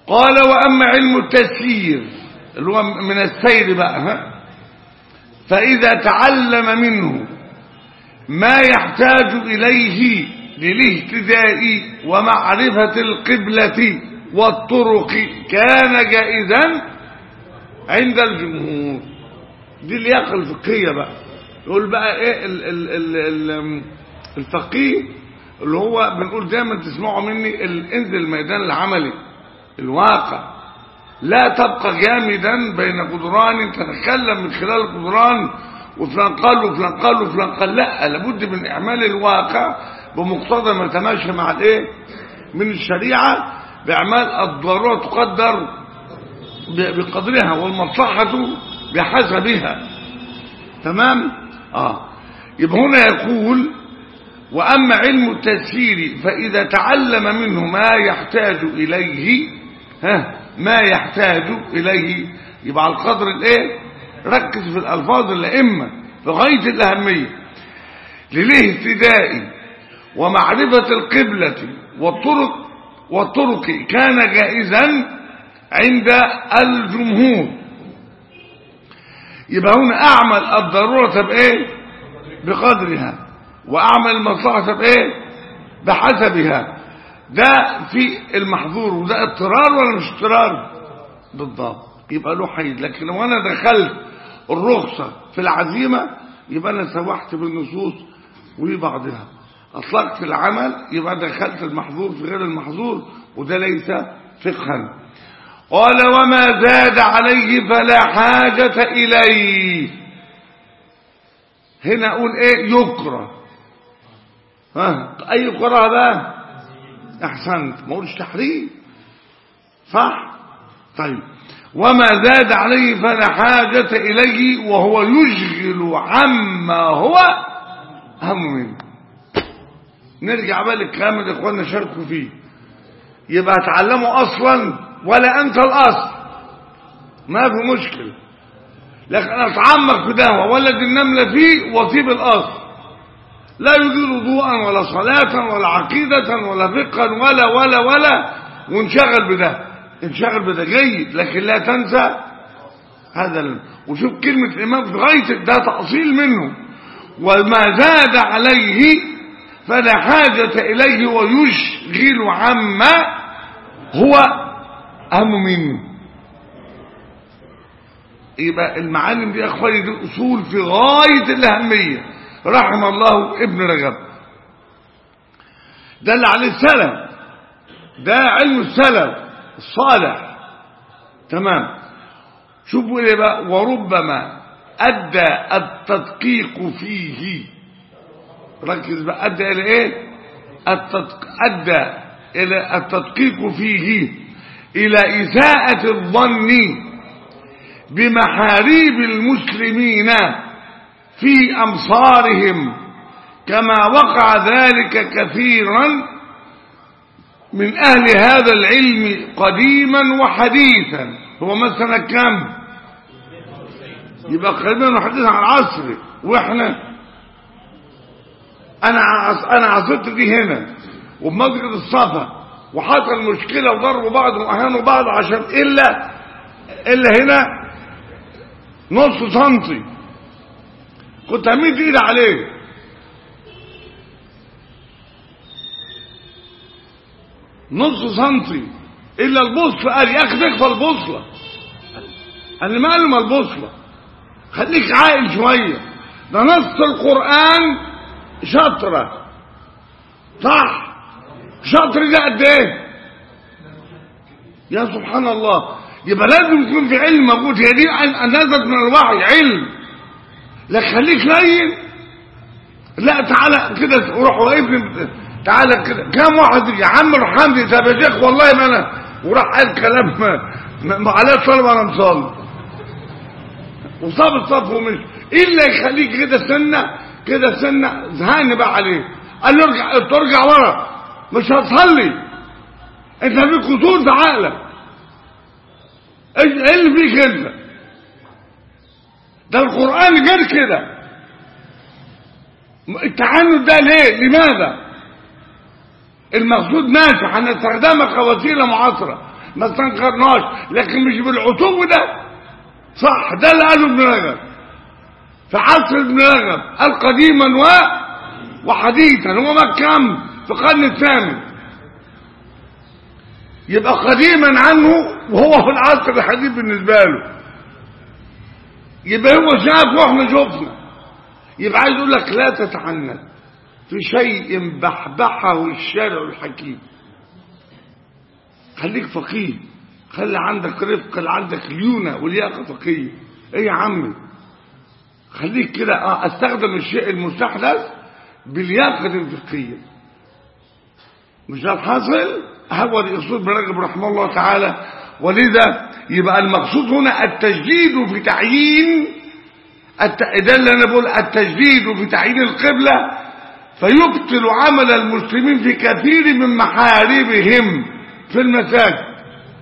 قال وأما علم التسيير اللي هو من السير بقى ها فإذا تعلم منه ما يحتاج إليه للاهتداء ومعرفة القبلة والطرق كان جائزا عند الجمهور دي اللياقة الفقهية بقى يقول بقى ايه ال ال ال ال الفقيه اللي هو بنقول دايما تسمعوا مني ال- انزل الميدان العملي الواقع لا تبقى جامدا بين جدران تتكلم من خلال الجدران وفلان قال وفلان قال وفلان قال لا لابد من اعمال الواقع بمقتضى ما يتماشى مع الايه من الشريعه باعمال الضروره تقدر ب- بقدرها والمصلحه بحسبها تمام اه يبقى هنا يقول واما علم التسيير فاذا تعلم منه ما يحتاج اليه ها ما يحتاج اليه يبقى على القدر الايه ركز في الالفاظ الائمه في غايه الاهميه للاهتداء ومعرفه القبله والطرق والطرق كان جائزا عند الجمهور يبقى هنا اعمل الضروره بايه بقدرها واعمل المصلحه بايه بحسبها ده في المحظور وده اضطرار ولا مش اضطرار بالضبط يبقى له حيد لكن لو انا دخلت الرخصه في العزيمه يبقى انا سوحت بالنصوص وبعضها اطلقت العمل يبقى دخلت المحظور في غير المحظور وده ليس فقها قال وما زاد عليه فلا حاجة إليه هنا أقول إيه يكره ها أي كره بقى أحسنت ما أقولش تحريم صح طيب وما زاد عليه فلا حاجة إليه وهو يشغل عما هو أهم منه نرجع بقى للكلام اللي إخواننا شاركوا فيه يبقى تعلموا أصلا ولا أنت الأصل ما في مشكلة لكن أتعمق في ده وولد النملة فيه وطيب الأصل لا يجيد وضوءا ولا صلاة ولا عقيدة ولا فقها ولا ولا ولا وانشغل بده انشغل بده جيد لكن لا تنسى هذا ال... وشوف كلمة الإمام في غاية ده تأصيل منه وما زاد عليه فلا حاجة إليه ويشغل عما هو أهم منه يبقى المعالم دي يا اخواني دي اصول في غايه الاهميه رحم الله ابن رجب ده اللي عليه السلف ده علم السلف الصالح تمام شوفوا ايه بقى وربما ادى التدقيق فيه ركز بقى ادى الى ايه التدق... ادى الى التدقيق فيه الى اساءه الظن بمحاريب المسلمين في أمصارهم كما وقع ذلك كثيرا من أهل هذا العلم قديما وحديثا هو مثلا كم يبقى قديما وحديثا عن العصر واحنا انا عص... انا عصرت دي هنا وبمسجد الصفا وحصل مشكله وضربوا بعض واهانوا بعض عشان الا الا هنا نص سنتي كنت هميت ايدي عليه نص سنتي الا البوصله قال يا اخي تكفى البوصله قال ما قال ما البوصله خليك عاقل شويه ده نص القران شطره صح شطر ده قد ايه يا سبحان الله يبقى لازم يكون في علم موجود هي دي نزلت من الوحي علم لك خليك لين لا تعالى كده روح وقف تعالى كده كم واحد يا عم الحمد طب يا شيخ والله ما انا وراح قال كلام ما, ما عليه الصلاه وانا مصلي وصاب الصف ومش الا يخليك كده سنه كده سنه زهقني بقى عليه قال له ارجع ترجع ورا مش هتصلي انت في قصور في عقلك ايه اللي فيك انت ده القرآن غير كده التعنت ده ليه لماذا المقصود نافع هنستخدمها كوسيلة معاصرة ما استنكرناش لكن مش بالعتو ده صح ده اللي قاله ابن رجب في عصر ابن رجب قال قديما و وحديثا هو ما كم في القرن الثامن يبقى قديما عنه وهو في العصر الحديث بالنسبة له يبقى هو شاف واحنا شفنا يبقى عايز يقول لك لا تتعنت في شيء بحبحه الشارع الحكيم خليك فقيه خلي عندك رفق خلي عندك ليونة ولياقة فقهية ايه يا عمي خليك كده اه استخدم الشيء المستحدث بالياقة الفقهية مش ده الحاصل هو الاسلوب ابن رجب رحمه الله تعالى ولذا يبقى المقصود هنا التجديد في تعيين الت... ده اللي انا بقول التجديد في تعيين القبلة فيبطل عمل المسلمين في كثير من محاربهم في المساجد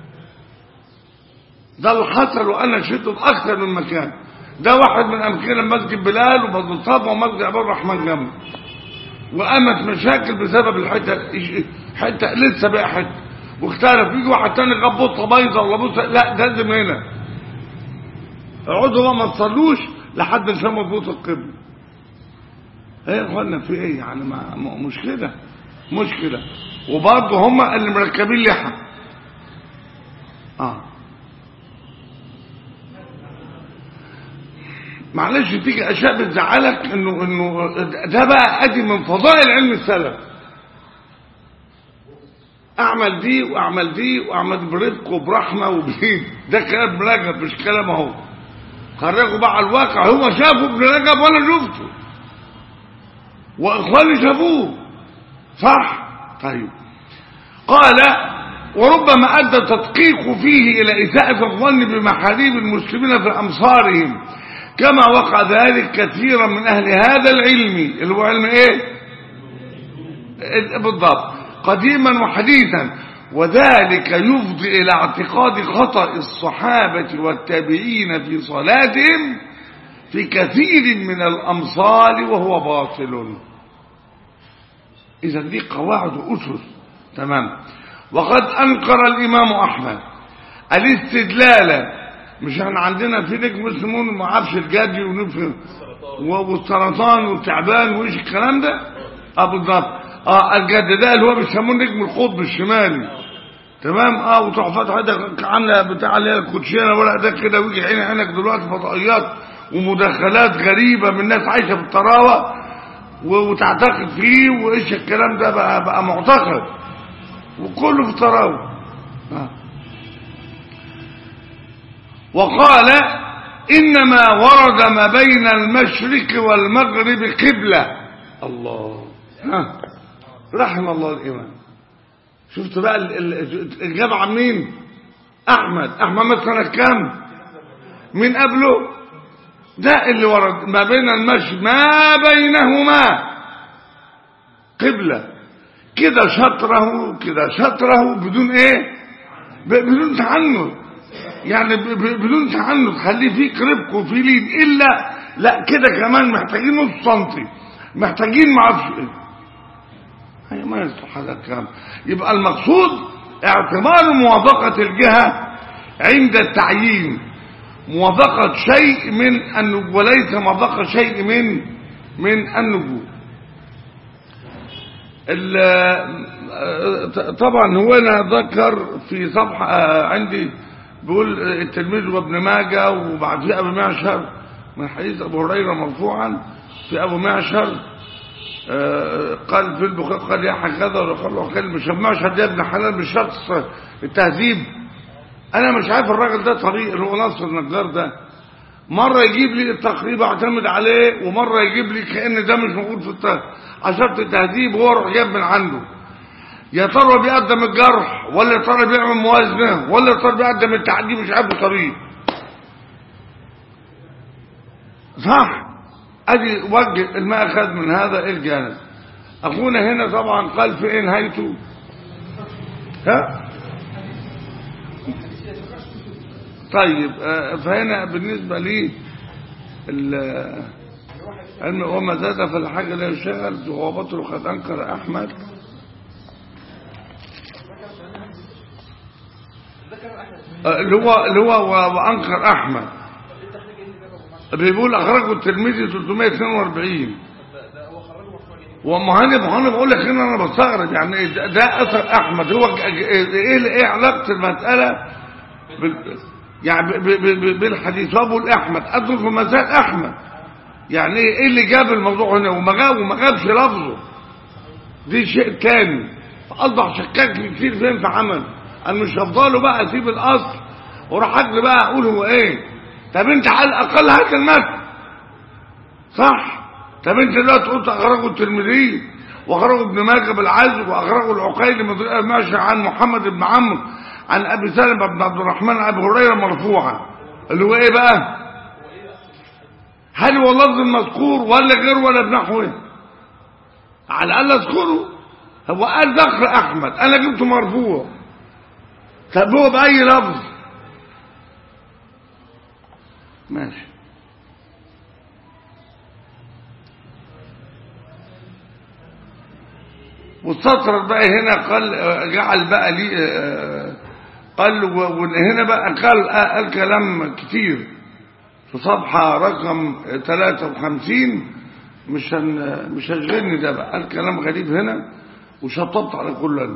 ده اللي حصل وانا شفته في اكثر من مكان ده واحد من امكنه مسجد بلال ومسجد صفا ومسجد عبد الرحمن جنبه وقامت مشاكل بسبب الحته حته لسه بقى حته واختلف يجي واحد تاني غاب بطه بايظه ولا بطه لا ده لازم هنا اقعدوا بقى ما تصلوش لحد ما تسموا بوط القبله ايه يا اخوانا في ايه يعني ما مشكله مشكله وبرضه هم اللي مركبين لحى اه معلش تيجي اشياء بتزعلك انه انه ده بقى ادي من فضائل علم السلف اعمل دي واعمل دي واعمل برفق وبرحمه وبهيد ده كلام ابن رجب مش كلام اهو خرجوا بقى على الواقع هو شافه ابن رجب وانا شفته واخواني شافوه صح طيب قال وربما ادى التدقيق فيه الى اساءه الظن بمحاريب المسلمين في امصارهم كما وقع ذلك كثيرا من اهل هذا العلم اللي هو علم ايه بالضبط قديما وحديثا وذلك يفضي الى اعتقاد خطأ الصحابة والتابعين في صلاتهم في كثير من الامثال وهو باطل اذا دي قواعد اسس تمام وقد انكر الامام احمد الاستدلال مش احنا عندنا في نجم اسمه ما عارفش الجدي ونفهم والسرطان والتعبان وايش الكلام ده اه بالضبط اه الجد ده اللي هو بيسموه نجم القطب الشمالي تمام اه وتروح فاتح ايدك عامله بتاع اللي هي الكوتشينه ولا ده كده ويجي عين عينك دلوقتي فضائيات ومداخلات غريبه من ناس عايشه في الطراوه وتعتقد فيه وايش الكلام ده بقى بقى معتقد وكله في الطراوه آه. وقال إنما ورد ما بين المشرق والمغرب قبلة الله ها رحم الله الإمام شفت بقى الإجابة عن مين أحمد أحمد مثلا كام من قبله ده اللي ورد ما بين المشرق ما بينهما قبلة كده شطره كده شطره بدون ايه بدون تعنت يعني بدون تعنت خليه فيك ربك وفي لين الا لا كده كمان محتاجين نص سنتي محتاجين ما اعرفش ايه هي ما يصلح هذا الكلام يبقى المقصود اعتبار موافقة الجهة عند التعيين موافقة شيء من النجوم وليس موافقة شيء من من النجوم طبعا هو انا ذكر في صفحة عندي بيقول التلميذ وابن ماجه وبعد في ابو معشر من حديث ابو هريره مرفوعا في ابو معشر قال في البخاري قال يا حكذا وقال له قال مش معشر ده ابن حلال مش شخص التهذيب انا مش عارف الراجل ده طريق اللي هو نصر النجار ده مره يجيب لي التقريب اعتمد عليه ومره يجيب لي كان ده مش موجود في عشرة التهذيب وهو روح جاب من عنده يا ترى بيقدم الجرح ولا يا ترى بيعمل موازنه ولا يا ترى بيقدم التعدي مش عارف طريق صح ادي وجه المأخذ من هذا الجانب اخونا هنا طبعا قال في ايه نهايته ها طيب فهنا بالنسبة لي وما زاد فالحاجة لا يشغل وبطل قد انكر احمد آه، اللي هو اللي هو و- وانكر احمد بيقول اخرجه الترمذي 342 وما هاني ما هاني بقول لك هنا انا بستغرب يعني إيه ده, ده اثر احمد هو ج- ج- ايه ايه علاقه المساله بال يعني ب- ب- ب- بالحديث هو بيقول احمد ادخل في مسائل احمد يعني ايه إيه اللي جاب الموضوع هنا وما جاب وما جابش لفظه دي شيء تاني فاصبح شكاك في كتير فين في عمل انا مش هفضله بقى اسيب الاصل واروح اجري بقى اقول هو ايه طب انت على الاقل هات المتن صح طب انت دلوقتي قلت اخرجه الترمذي واخرجه ابن ماجه بالعزب واخرجه العقيلي من طريق ماشي عن محمد بن عمرو عن ابي سلمة بن عبد الرحمن عن ابي هريره مرفوعا اللي هو ايه بقى هل هو اللفظ المذكور ولا غير ولا بنحوه على الاقل اذكره هو قال ذكر احمد انا جبته مرفوع طب هو باي لفظ ماشي والسطر بقى هنا قال جعل بقى لي آه، قال و- وهنا بقى قال قال كلام كتير في صفحة رقم 53 مش هن مش هشغلني ده بقى قال كلام غريب هنا وشطبت على كل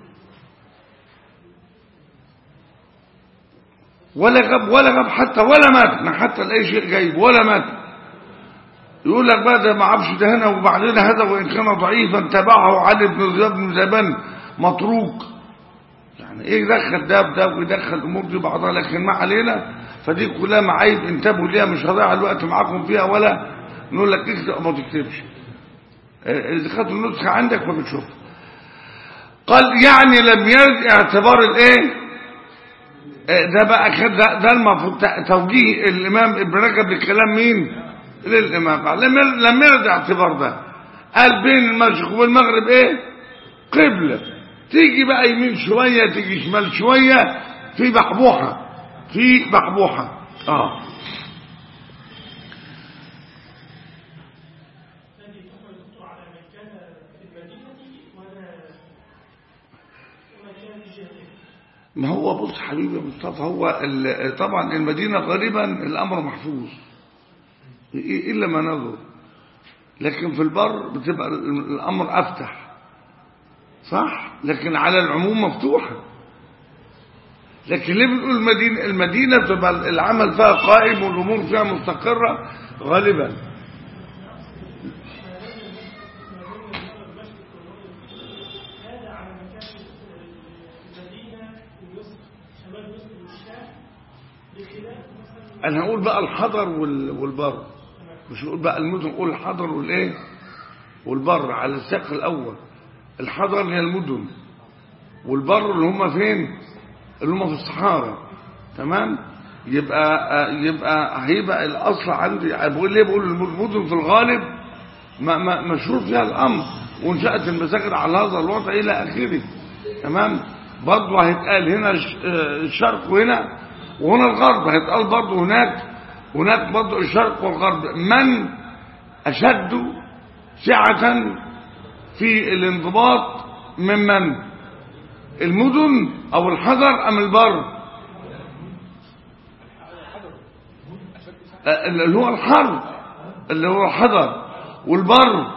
ولا جاب ولا جاب حتى ولا متن حتى لاي شيء جايب ولا متن يقول لك بقى ده ما عرفش ده هنا وبعدين هذا وان كان ضعيفا تبعه علي بن زياد بن زبان متروك يعني ايه يدخل ده بده ويدخل الامور دي بعضها لكن ما علينا فدي كلها معايب انتبهوا ليها مش هضيع الوقت معاكم فيها ولا نقول لك اكتب أو ما تكتبش آه، اذا خدت النسخه عندك فبتشوفها قال يعني لم يرد اعتبار الايه آه، ده بقى كده ده, ده المفروض ت- توجيه الامام ابن رجب لكلام مين للامام لم ير- لم يرد اعتبار ده قال بين المشرق والمغرب ايه قبله تيجي بقى يمين شويه تيجي شمال شويه في بحبوحه في بحبوحه اه
الذي تحمل الدكتور على من كان في المدينة ولا ومن كان في جهته
ما هو بص حبيبي يا مصطفى هو ال- طبعا المدينة غالبا الأمر محفوظ إ- إلا ما نظر لكن في البر بتبقى ال- الأمر أفتح صح لكن على العموم مفتوحة لكن ليه بنقول المدينة المدينة بتبقى العمل فيها قائم والأمور فيها مستقرة غالبا
هذا على مكان المدينة ومصر شمال مصر والشام بخلاف مثلا
أنا هقول بقى الحضر وال- والبر مش نقول بقى المدن نقول الحضر والإيه والبر على الساق الأول الحضر هي المدن والبر اللي هم فين اللي هم في الصحارى تمام يبقى يبقى هيبقى الأصل عندي بقول ليه بقول المدن في الغالب ما ما مشهور فيها الأمر وانشأت المساجد على هذا الوضع إلى آخره تمام برضه هيتقال هنا الش- آه، الشرق وهنا وهنا الغرب هيتقال برضه هناك هناك برضه الشرق والغرب من أشد سعة في الانضباط ممن المدن أو الحجر أم البر آه، اللي هو الحر اللي هو الحجر والبر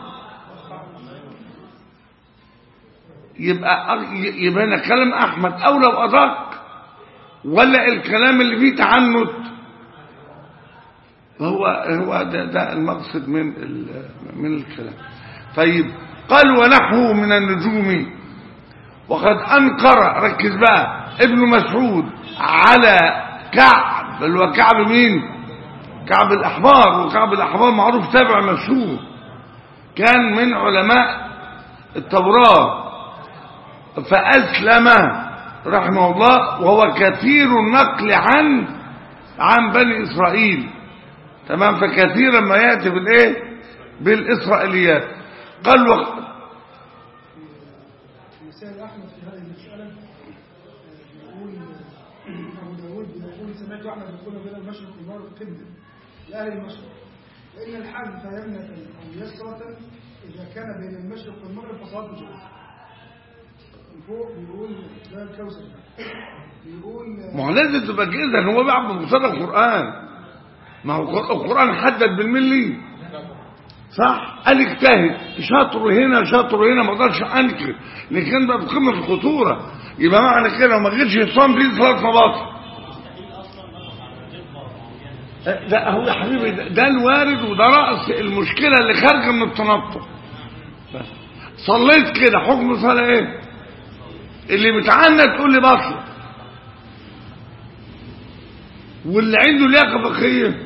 يبقى يبقى هنا كلام احمد او لو ادق ولا الكلام اللي فيه تعنت هو هو ده, ده المقصد من ال- من الكلام طيب قال ونحوه من النجوم وقد انكر ركز بقى ابن مسعود على كعب اللي هو كعب مين كعب الاحبار وكعب الاحبار معروف تابع مشهور كان من علماء التوراه فأسلم رحمه الله وهو كثير النقل عن عن بني إسرائيل تمام فكثيرا ما يأتي بالإيه بالإسرائيليات قال وقت
مثال احمد في هذه المساله يقول ابو داود يقول سمعت احمد يقول بين المشرق والمغرب قبله لاهل المشرق وان الحذف يمنه او يسره اذا كان بين المشرق والمغرب فصلاه جوز فوق بيقول ده الكوثر بيقول
ما هو لازم تبقى كده هو بيعبد بصدق القرآن ما هو القر- القرآن حدد بالملي صح قال اجتهد شاطر هنا شاطر هنا ما اقدرش انكر لكن كان بقى في قمه الخطوره يبقى معنى كده لو ما جيتش يصوم دي صلاه مباطل لا هو يا حبيبي ده- ده الوارد وده راس المشكله اللي خارجه من التنطع بس. صليت كده حكم صلاه ايه اللي متعنى تقول لي بطل واللي عنده لياقه فقهيه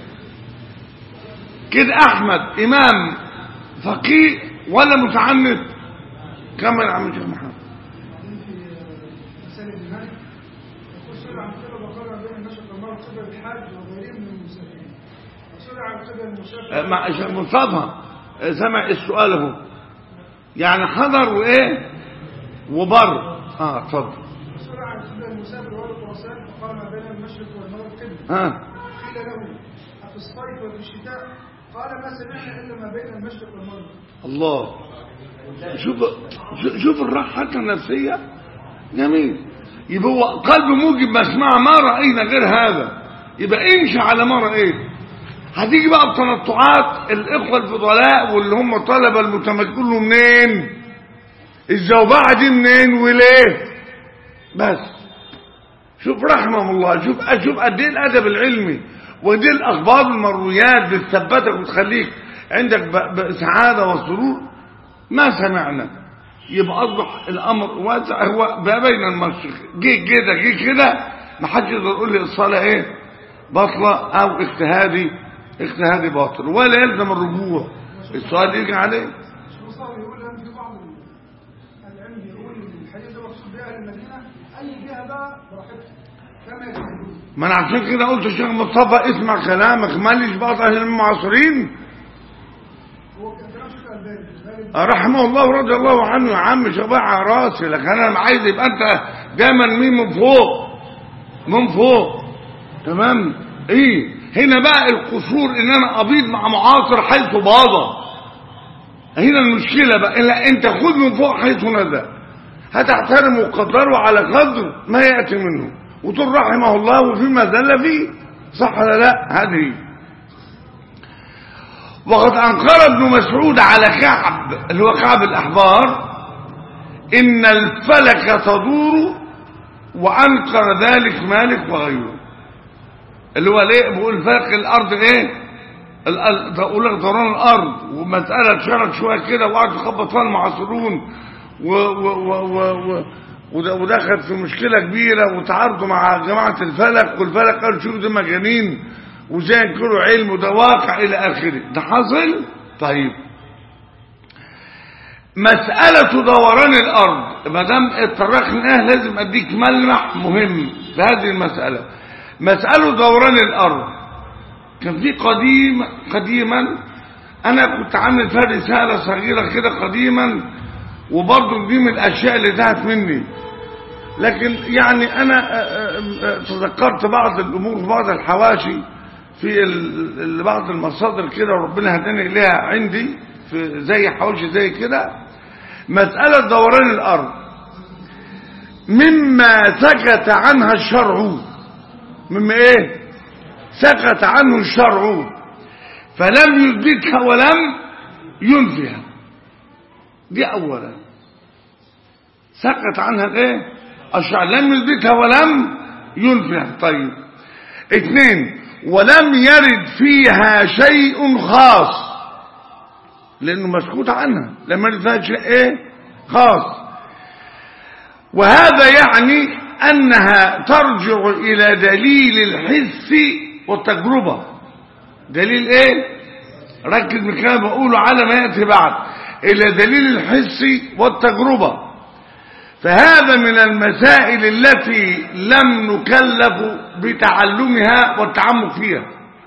كده احمد امام فقيه ولا متعنت كمل يا عم الشيخ محمد
بعدين في مسائل ابن مالك يقول سئل عن قبل وقال بين المشرق والمغرب قبل الحاج وغيرهم من المسافرين وسئل عن قبل
آه،
المسافر
مع الشيخ مصطفى آه، سمع السؤال اهو يعني حضر وايه وبر اه اتفضل
وسئل عن قبل المسافر والقرصان فقال ما بين المشرق والمغرب قبل
ها
قيل له أفي الصيف وفي الشتاء قال ما سمعنا إلا ما بين المشرق والمغرب
الله شوف شوف- شوف الراحة النفسية جميل يبقى هو قلب موجب ما اسمع ما رأينا غير هذا يبقى امشي على ما رأيت هتيجي بقى بتنطعات الإخوة الفضلاء واللي هم طلبة المتمكنوا منين الزوبعة دي منين وليه بس شوف رحمه الله شوف شوف قد ايه الادب العلمي ودي الاخبار المرويات بتثبتك وتخليك عندك ب- ب- سعاده وسرور ما سمعنا يبقى اصبح الامر واسع هو ما بين المشرق جه كده جه كده ما حدش يقدر يقول لي الصلاه ايه باطله او اجتهادي اجتهادي باطل ولا يلزم الرجوع السؤال يجي عليه
مش مصاب يقول لأن في بعض العلم يقول إن الحديث ده مقصود بأهل المدينة أي جهة بقى براحتها كما يجوز
ما انا عشان كده قلت الشيخ مصطفى اسمع كلامك ماليش بعض اهل المعاصرين
هو كلام شيخ الألباني الغالب
رحمه الله ورضي الله عنه يا عم شباب على راسي لكن انا عايز يبقى انت دايما مين من فوق من فوق تمام ايه هنا بقى القصور ان انا ابيض مع معاصر حيث باض هنا المشكله بقى لا انت خذ من فوق حيث نزل هتحترم وتقدره على قدر ما ياتي منه وتقول رحمه الله وفيما زل فيه صح ولا لا هذه وقد أنكر ابن مسعود على كعب اللي هو كعب الأحبار إن الفلك تدور وأنكر ذلك مالك وغيره اللي هو ليه بيقول فلك الأرض إيه ال- ال- تقول لك دوران الأرض ومسألة اتشرت شوية كده وقعد يخبط فيها المعاصرون و و و و و وده- ودخل في مشكلة كبيرة وتعارضوا مع جماعة الفلك والفلك قالوا شوفوا ده مجانين وزي ينكروا علم وده واقع إلى آخره ده حصل طيب مسألة دوران الأرض ما دام اتطرقنا لازم أديك ملمح مهم في هذه المسألة مسألة دوران الأرض كان في قديم قديما أنا كنت عامل فيها رسالة صغيرة كده قديما وبرضه دي من الأشياء اللي تهت مني لكن يعني أنا آه، آه، آه، تذكرت بعض الأمور في بعض الحواشي في ال- ال- بعض المصادر كده وربنا هداني إليها عندي في زي حواشي زي كده مسألة دوران الأرض مما سكت عنها الشرع مما إيه سكت عنه الشرع فلم يثبتها ولم ينفيها دي أولا سكت عنها الايه الشرع لم يثبتها ولم ينفيها طيب اثنين ولم يرد فيها شيء خاص لانه مسكوت عنها لم يرد فيها شيء ايه خاص وهذا يعني انها ترجع الى دليل الحس والتجربه دليل ايه ركز من كلام بقوله على ما ياتي بعد الى دليل الحس والتجربه فهذا من المسائل التي لم نكلف بتعلمها والتعمق فيها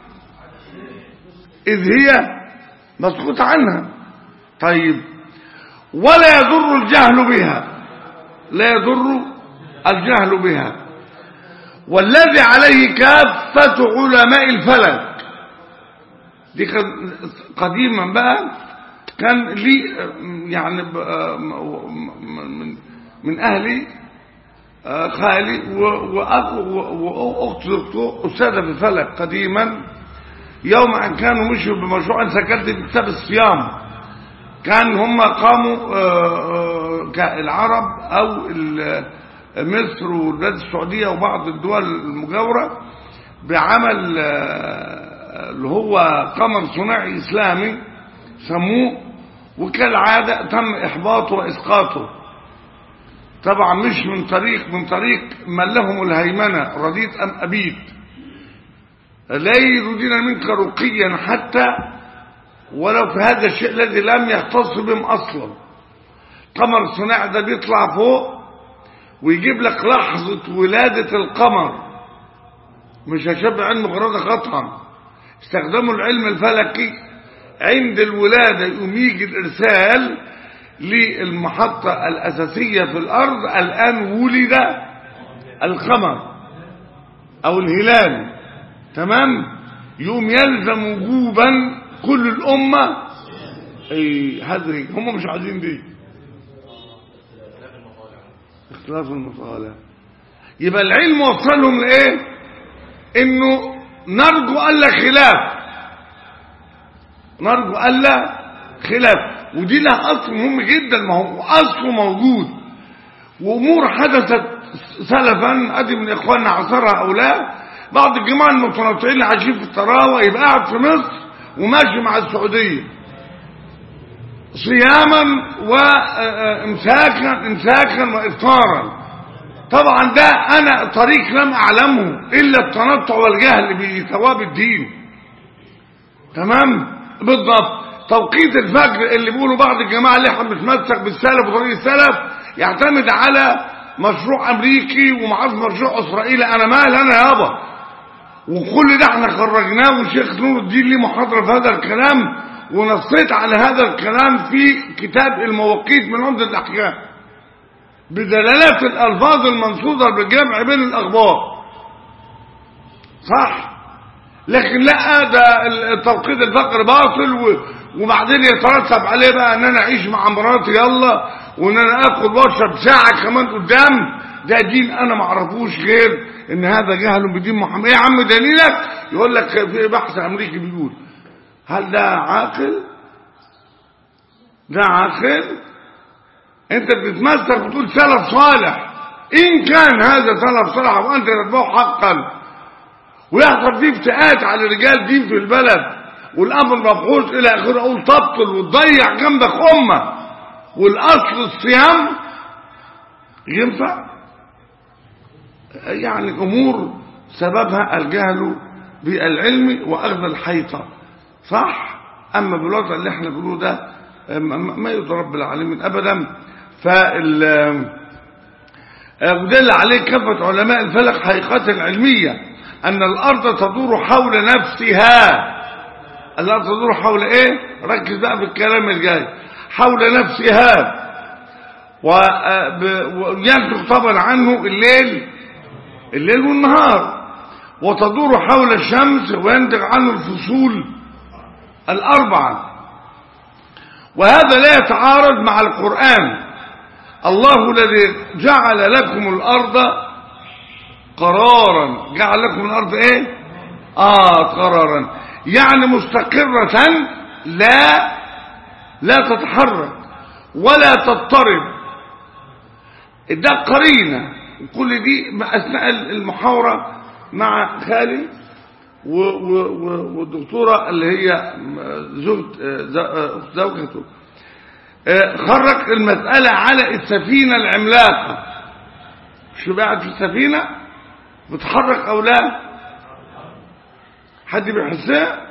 إذ هي مسقوط عنها طيب ولا يضر الجهل بها لا يضر الجهل بها والذي عليه كافة علماء الفلك دي كان قديما بقى كان لي يعني ب- من من أهلي آه، خالي و- وأخ- و- وأخت دكتور أستاذة في الفلك قديما يوم أن كانوا مشوا بمشروع أنا سكرت في كتاب الصيام كان هم قاموا آه، آه، كالعرب أو ال- مصر والبلاد السعودية وبعض الدول المجاورة بعمل آه، اللي هو قمر صناعي إسلامي سموه وكالعادة تم إحباطه وإسقاطه طبعا مش من طريق من طريق من لهم الهيمنة رضيت أم أبيت لا يريدون منك رقيا حتى ولو في هذا الشيء الذي لم يختص بهم أصلا قمر صناعي ده بيطلع فوق ويجيب لك لحظة ولادة القمر مش هشبه علم غرادة قطعا استخدموا العلم الفلكي عند الولادة يقوم يجي الإرسال للمحطة الأساسية في الأرض الآن ولد القمر أو الهلال تمام يقوم يلزم وجوبا كل الأمة أي هذه هم مش عايزين دي اختلاف المطالع يبقى العلم وصلهم لإيه إنه نرجو ألا خلاف نرجو ألا خلاف ودي لها أصل مهم جدا ما هو أصله موجود وأمور حدثت سلفا أدي من إخواننا عصرها أو لا بعض الجماعة المتنطعين اللي عايشين في الطراوة يبقى قاعد في مصر وماشي مع السعودية صياما وامساكا امساكا وافطارا طبعا ده انا طريق لم اعلمه الا التنطع والجهل بثواب الدين تمام بالضبط توقيت الفجر اللي بيقولوا بعض الجماعه اللي احنا بنتمسك بالسلف وطريق السلف يعتمد على مشروع امريكي ومعاه مشروع اسرائيلي انا مال انا يابا وكل ده احنا خرجناه والشيخ نور الدين ليه محاضره في هذا الكلام ونصيت على هذا الكلام في كتاب المواقيت من عمدة الأحكام بدلالات الألفاظ المنصوصة بالجمع بين الأخبار صح لكن لا ده توقيت الفقر باطل و- وبعدين يترتب عليه بقى ان انا اعيش مع مراتي يلا وان انا اكل واشرب ساعه كمان قدام ده دين انا ما اعرفوش غير ان هذا جهل بدين محمد ايه يا عم دليلك يقول لك في بحث امريكي بيقول هل ده عاقل ده عاقل انت بتتمسك وتقول سلف صالح ان كان هذا سلف صالح وانت تتبعه حقا ويحصل فيه افتئات على الرجال دي في البلد والامر مبحوث الى اخره اقول تبطل وتضيع جنبك امه والاصل الصيام ينفع يعني امور سببها الجهل بالعلم واخذ الحيطه صح اما بالوضع اللي احنا بنقوله ده ما- ما يضرب بالعالمين ابدا فال ودل عليه كافة علماء الفلك حقيقة علمية أن الأرض تدور حول نفسها الأرض تدور حول إيه؟ ركز بقى في الكلام الجاي حول نفسها وب- وينتج طبعا عنه الليل الليل والنهار وتدور حول الشمس وينتج عنه الفصول الأربعة وهذا لا يتعارض مع القرآن الله الذي جعل لكم الأرض قرارا جعل لكم الأرض ايه آه قرارا يعني مستقرة لا لا تتحرك ولا تضطرب ده قرينة وكل دي أثناء المحاورة مع خالي و- و- و- والدكتورة اللي هي زوجة ز- زوجته آه، خرج المسألة على السفينة العملاقة شو قاعد في السفينة بتحرك أو لا حد بيحسها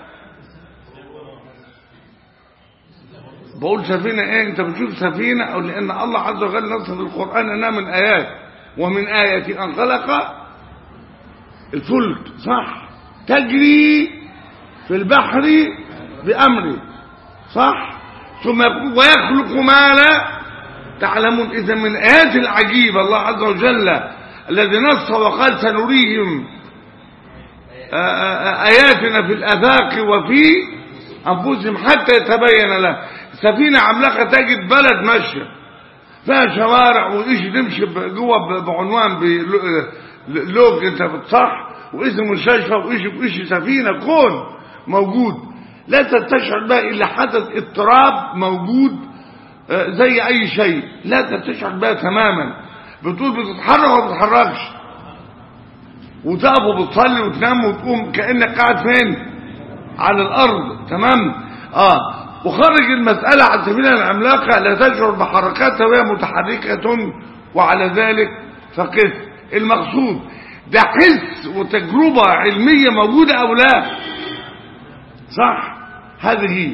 بقول سفينة ايه انت بتشوف سفينة او لان الله عز وجل نص في القرآن انها من ايات ومن آية ان خلق الفلك صح تجري في البحر بأمره صح ثم يقول ويخلق ما لا تعلمون إذا من آيات العجيبة الله عز وجل الذي نص وقال سنريهم آ- آ- آياتنا في الآفاق وفي أنفسهم حتى يتبين له سفينة عملاقة تجد بلد ماشية فيها شوارع وإيش تمشي ب- جوه ب- بعنوان بلوج انت بتصح واسم مستشفى وإيش وإيش سفينة كون موجود لا تستشعر بها إلا حدث اضطراب موجود آه، زي أي شيء لا تستشعر بها تماما بتقول بتتحرك وما بتتحركش وتقف وبتصلي وتنام وتقوم كأنك قاعد فين على الأرض تمام آه وخرج المسألة عن سبيل العملاقة لا تشعر بحركاتها وهي متحركة وعلى ذلك فقس المقصود ده حس وتجربة علمية موجودة أو لا صح هذه هي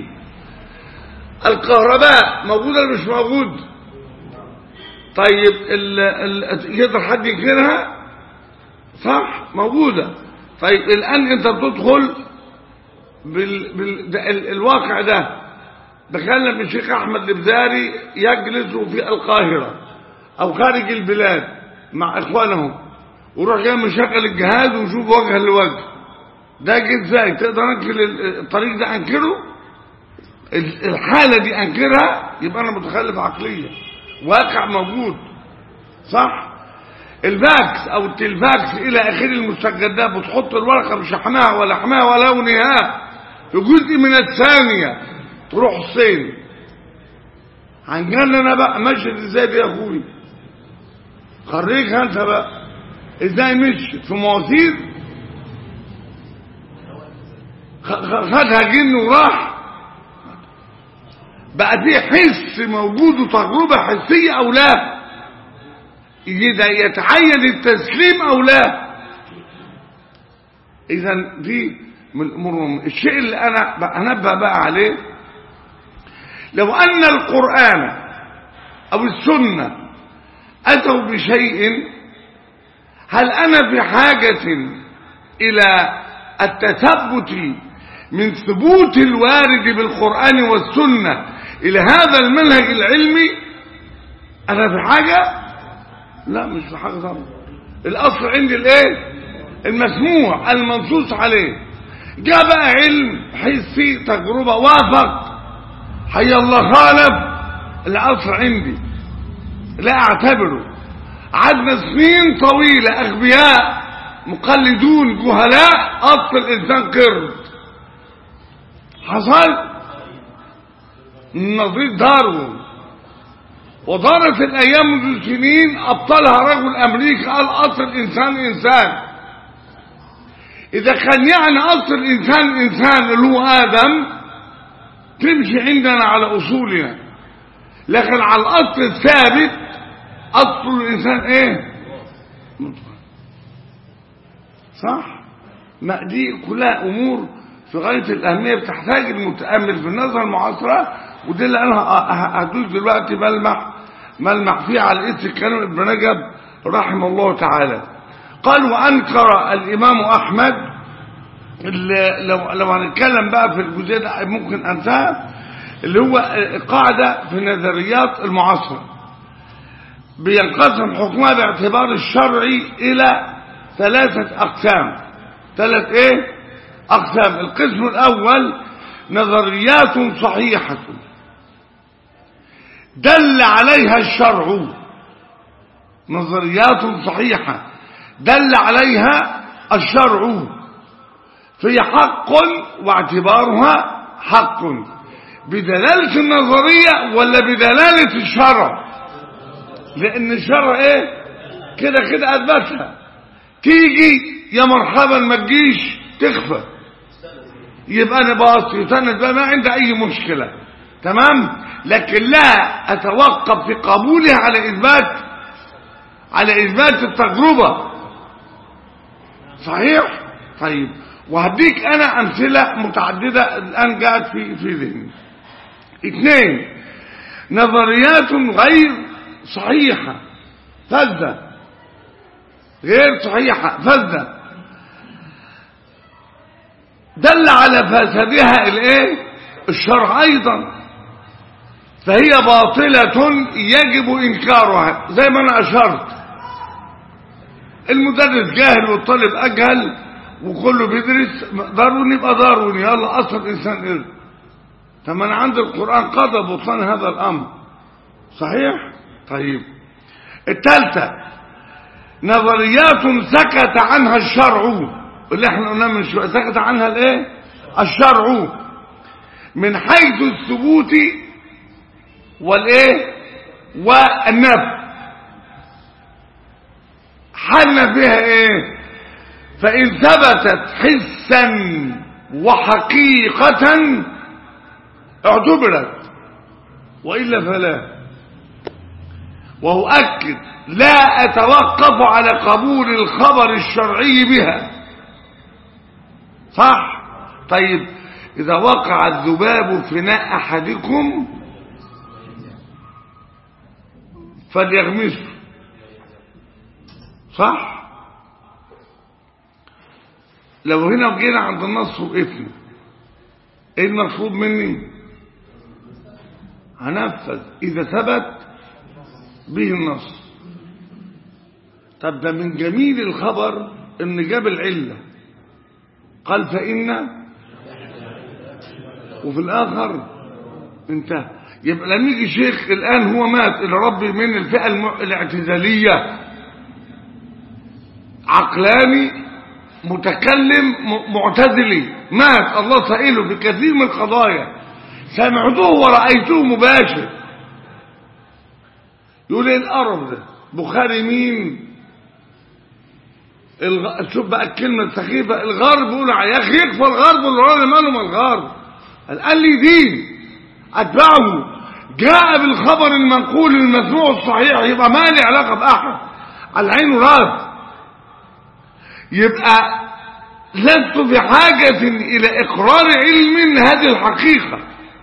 الكهرباء موجودة ولا مش موجود طيب ال ال يقدر حد ينكرها صح موجودة طيب الآن انت بتدخل بال... بال... ده ال... الواقع ده تكلم الشيخ احمد البزاري يجلس في القاهرة او خارج البلاد مع اخوانهم ويروح جاي مشغل الجهاز ويشوف وجها لوجه ده جه ازاي تقدر انكر ال- الطريق ده انكره ال- الحالة دي انكرها يبقى انا متخلف عقليا واقع موجود صح الفاكس او التلفاكس الى اخر المستجدات بتحط الورقه بشحمها ولحمها ولونها في جزء من الثانيه تروح الصين هنجنن انا بقى مشيت ازاي دي يا اخوي خريجها انت بقى ازاي مشيت في مواسير خ- خ- خدها جن وراح بقى في حس موجود وتجربه حسيه او لا إذا يتعين التسليم أو لا إذا دي من الأمور الشيء اللي أنا أنبه بقى عليه لو أن القرآن أو السنة أتوا بشيء هل أنا في حاجة إلى التثبت من ثبوت الوارد بالقرآن والسنة إلى هذا المنهج العلمي أنا في حاجة لا مش في حاجة طبعا الأصل عندي الايه المسموع المنصوص عليه جاء بقى علم حسي تجربة وافق حي الله خالف الأصل عندي لا أعتبره عدنا سنين طويلة أغبياء مقلدون جهلاء أصل الإنسان قرد حصل نظير داروين ودارت الأيام منذ سنين أبطلها رجل أمريكي قال أصل الإنسان إنسان إذا كان يعني أصل الإنسان إنسان اللي هو آدم تمشي عندنا على أصولنا لكن على الأصل الثابت أصل الإنسان إيه مطلق. صح ما دي كلها أمور في غاية الأهمية بتحتاج المتأمل في النظرة المعاصرة ودي اللي أنا هدوس دلوقتي ملمح ملمح فيه على اسم كلام ابن رجب رحمه الله تعالى قال وأنكر الإمام أحمد اللي لو لو هنتكلم بقى في الجزئية ده ممكن أنتهى اللي هو قاعدة في نظريات المعاصرة بينقسم حكمها باعتبار الشرعي إلى ثلاثة أقسام ثلاث إيه أقسام القسم الأول نظريات صحيحة دل عليها الشرع نظريات صحيحة دل عليها الشرع في حق واعتبارها حق بدلالة النظرية ولا بدلالة الشرع لأن الشرع إيه كده كده أثبتها تيجي يا مرحبا ما تجيش تخفى يبقى انا باصي سند بقى ما عندي اي مشكلة تمام لكن لا اتوقف في قبولها على اثبات على اثبات التجربة صحيح طيب وهديك انا امثلة متعددة الان جاءت في في ذهني اثنين نظريات غير صحيحة فذة غير صحيحة فذة دل على فسادها الايه الشرع ايضا فهي باطلة يجب انكارها زي ما انا اشرت المدرس جاهل والطالب اجهل وكله بيدرس ضروري يبقى ضروري يلا اصل الانسان ايه طب انا عند القران قضى بطلان هذا الامر صحيح طيب الثالثة نظريات سكت عنها الشرع اللي احنا قلنا من شوية سكت عنها الايه الشرع من حيث الثبوت والايه والنفي حلنا فيها ايه فان ثبتت حسا وحقيقة اعتبرت وإلا فلا وهو أكد لا أتوقف على قبول الخبر الشرعي بها صح طيب إذا وقع الذباب في ناء أحدكم فليغمسه صح لو هنا جينا عند النص وقفنا ايه المطلوب مني هنفذ اذا ثبت به النص طب ده من جميل الخبر ان جاب العله قال فان وفي الاخر انتهى يبقى لما يجي شيخ الان هو مات الى ربي من الفئه الم- الاعتزاليه عقلاني متكلم م- معتزلي مات الله سائله في كثير من القضايا سمعته ورأيته مباشر يقول ايه القرف ده بخاري مين الغ... شوف بقى الكلمة السخيفة الغرب يقول يا اخي يكفى الغرب والراجل ماله من الغرب قال قال لي دين اتبعه جاء بالخبر المنقول المسموع الصحيح يبقى ما لي علاقة بأحد على العين والراس يبقى لست في حاجة إلى إقرار علم هذه الحقيقة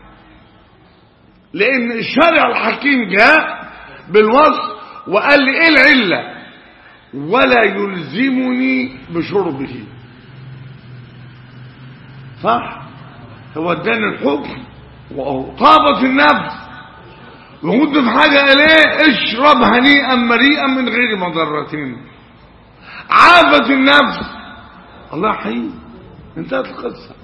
لأن الشارع الحكيم جاء بالوصف وقال لي إيه العلة ولا يلزمني بشربه صح هو اداني الحكم وطابت النفس وكنت في حاجة إليه اشرب هنيئا مريئا من غير مضرتين عافت النفس الله يحييه انتهت القصة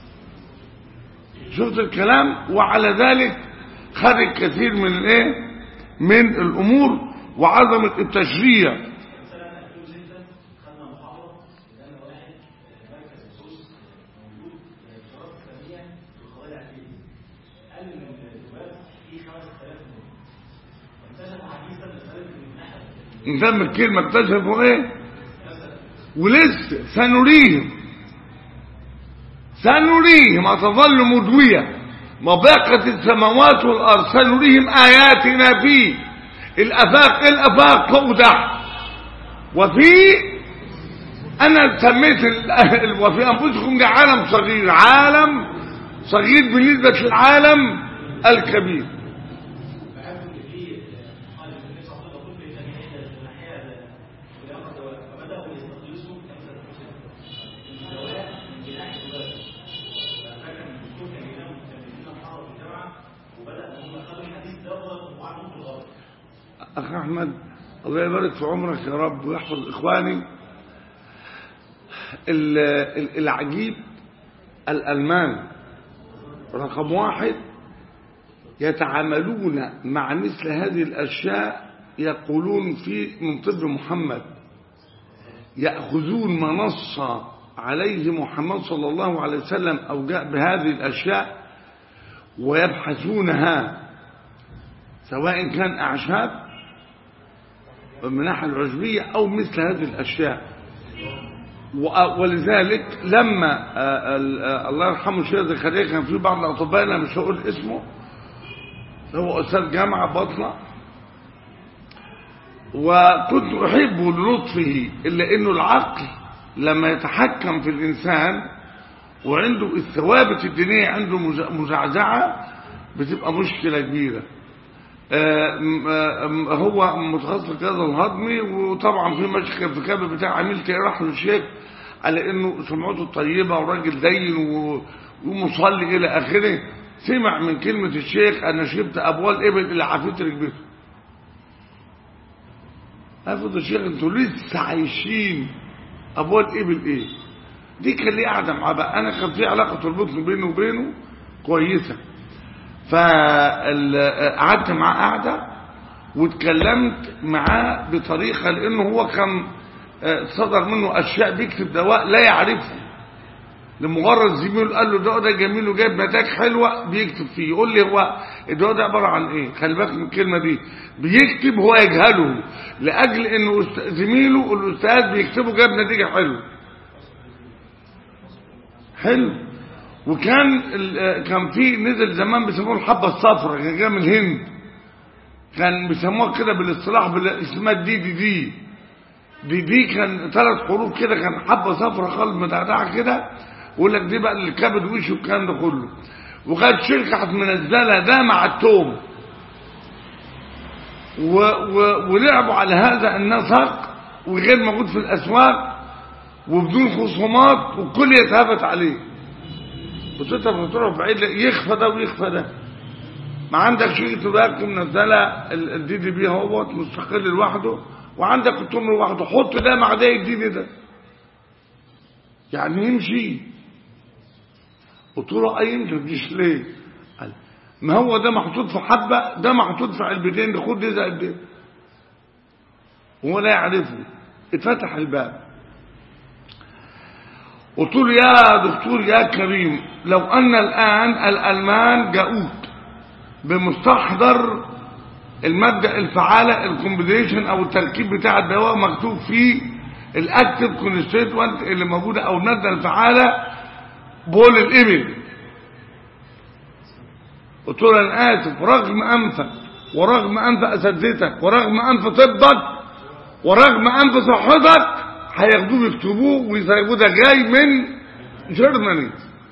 شفت الكلام وعلى ذلك خد الكثير من الايه من الامور وعظمة التشريع نسمي الكلمة اكتشفوا ايه ولسه سنريهم سنريهم هتظل مدوية مباقة السماوات والأرض سنريهم آياتنا في الأفاق الأفاق فوق تحت وفي أنا سميت ال- وفي أنفسكم ده عالم صغير عالم صغير بالنسبة للعالم الكبير أخ أحمد الله يبارك في عمرك يا رب ويحفظ إخواني ال- ال- العجيب الألمان رقم واحد يتعاملون مع مثل هذه الأشياء يقولون في من طب محمد يأخذون ما نص عليه محمد صلى الله عليه وسلم أو جاء بهذه الأشياء ويبحثونها سواء كان أعشاب من الناحية العشبية أو مثل هذه الأشياء و- ولذلك لما آه، ال- آه، الله يرحمه الشيخ زكريا كان في بعض الأطباء أنا مش هقول اسمه هو أستاذ جامعة بطنة وكنت أحبه للطفه إلا أنه العقل لما يتحكم في الإنسان وعنده الثوابت الدينية عنده مز- مزعزعة بتبقى مشكلة كبيرة آم، آم، هو متخصص في الجهاز الهضمي وطبعا في مشكله في الكبد بتاع عميل كده راح للشيخ على انه سمعته طيبه وراجل دين و- ومصلي الى اخره سمع من كلمه الشيخ انا شربت ابوال ابل اللي عافيت ركبته افرض الشيخ انتوا لسه عايشين ابوال ابل ايه دي كان ليه قاعده معاه بقى انا كان في علاقه تربطني بينه وبينه كويسه فقعدت معاه قعده واتكلمت معاه بطريقة لانه هو كان آه، صدر منه اشياء بيكتب دواء لا يعرفه لمجرد زميله قال له الدواء ده جميل وجايب نتائج حلوه بيكتب فيه يقول لي هو الدواء ده عباره عن ايه خلي بالك من الكلمه دي بيكتب هو يجهله لاجل انه أست- زميله الاستاذ بيكتبه جاب نتيجه حلوه حلو وكان ال- آه، كان في نزل زمان بيسموه الحبه الصفراء كان جاي من الهند كان بيسموها كده بالاصطلاح بال- اسمها دي دي دي دي دي كان ثلاث حروف كده كان حبه صفرا خالص مدعدعه كده ويقول لك دي بقى الكبد وش والكلام ده كله وكانت شركه كانت منزله ده مع التوم و و ولعبوا على هذا النسق وغير موجود في الاسواق وبدون خصومات والكل يتهافت عليه قلت له طب تروح بعيد لا، يخفى ده ويخفى ده ما عندك شركه تباكو منزله الدي دي بي اهوت مستقل لوحده وعندك التمر لوحده حط ده مع ده يديني ده يعني يمشي قلت له اي انت مش ليه قال ما هو ده محطوط في حبه ده محطوط في علبتين ده خد ده قد ايه وهو لا يعرفه اتفتح الباب قلت له يا دكتور يا كريم لو ان الان الالمان جاءوك بمستحضر المادة الفعالة الكومبينيشن او التركيب بتاع الدواء مكتوب فيه الاكتف كونستيتوانت اللي موجودة او المادة الفعالة بول الابل قلت له انا اسف رغم انفك ورغم انف اساتذتك ورغم انف طبك ورغم انف صحتك هياخدوه يكتبوه ويسيبوه ده جاي من جيرماني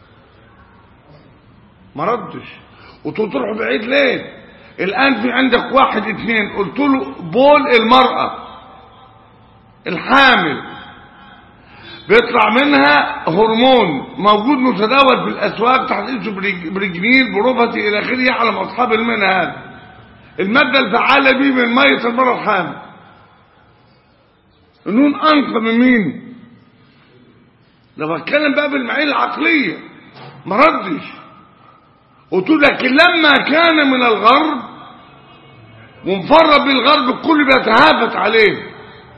ما ردش قلت له تروح بعيد ليه الان في عندك واحد اتنين قلت له بول المرأة الحامل بيطلع منها هرمون موجود متداول في الاسواق تحت اسمه بريج- بريجنين بروفتي الى اخره يعلم اصحاب المنى هذا المادة الفعالة دي من مية المرأة الحامل النون انقى من مين ده بتكلم بقى بالمعايير العقلية ما ردش قلت له لكن لما كان من الغرب ومفرد بالغرب الكل بيتهافت عليه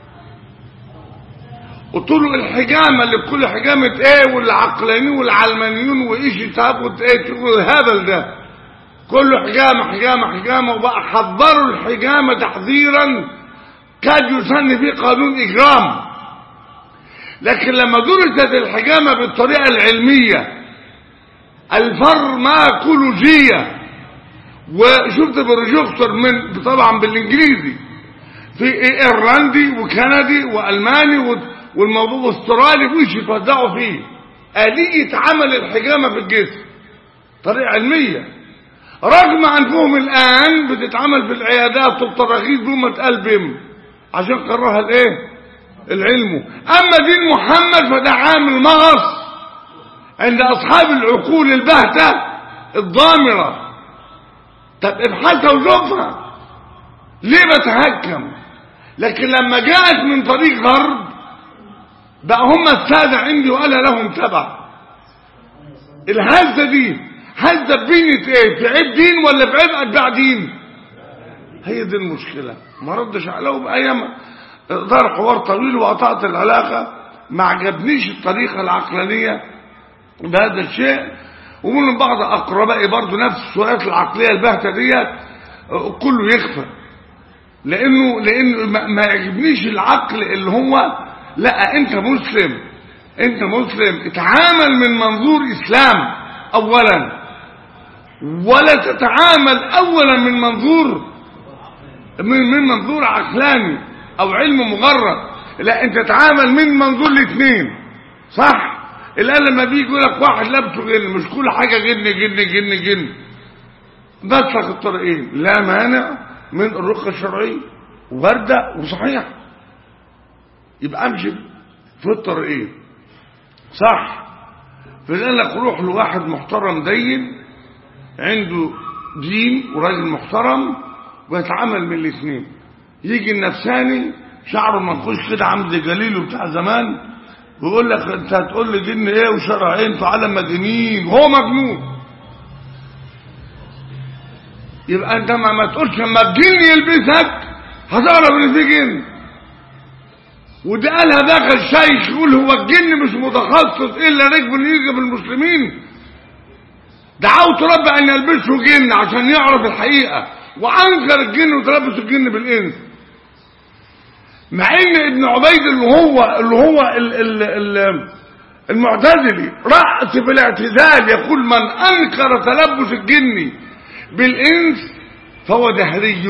قلت له الحجامة اللي بكل حجامة ايه والعقلانيين والعلمانيون وايش تهافت ايه تقول الهبل ده كله حجامة حجامة حجامة وبقى حضروا الحجامة تحذيرا كاد يسن فيه قانون اجرام لكن لما درست الحجامة بالطريقة العلمية الفارماكولوجية وشفت بالريجستر من طبعا بالانجليزي في ايرلندي وكندي والماني و- والموضوع استرالي وش يتوزعوا فيه آلية عمل الحجامة في الجسم طريقة علمية رغم انفهم الان بتتعمل في العيادات والتراخيص بدون ما تقلبم عشان قررها الايه العلم اما دين محمد فده عامل مغص عند اصحاب العقول البهتة الضامرة طب ابحثها وشوفها ليه بتهكم لكن لما جاءت من طريق غرب بقى هم السادة عندي وأنا لهم تبع الهزة دي هزة بينة ايه في عيب دين ولا في عيب اتباع دين هي دي المشكلة ما ردش عليهم ايام دار حوار طويل وقطعت العلاقة ما عجبنيش الطريقة العقلانية بهذا الشيء ومن بعض اقربائي برضو نفس السؤالات العقلية البهتة ديت كله يخفى لانه لانه ما- ما يعجبنيش العقل اللي هو لا انت مسلم انت مسلم اتعامل من منظور اسلام اولا ولا تتعامل اولا من منظور من, من منظور عقلاني او علم مجرد لا انت تتعامل من منظور الاثنين صح الان لما بيجي يقول لك واحد لابسه جن مش كل حاجه جن جن جن جن بس الطريقين لا مانع من الرقى الشرعيه وارده وصحيح يبقى امشي في الطريقين صح فقال لك روح لواحد محترم دين عنده دين وراجل محترم ويتعامل من الاثنين يجي النفساني شعره منخوش كده عامل زي جليله بتاع زمان ويقول لك انت هتقول لي دين ايه وشرع ايه انتوا عالم مجانين وهو مجنون يبقى انت ما, ما تقولش لما الجن يلبسك هتعرف ان في جن وده قالها داخل شيخ يقول هو الجن مش متخصص الا رجب يجي بالمسلمين دعوت رب ان يلبسه جن عشان يعرف الحقيقه وانكر الجن وتلبس الجن بالانس مع ان ابن عبيد اللي هو اللي هو ال ال ال المعتزلي رأس في الاعتزال يقول من انكر تلبس الجن بالانس فهو دهري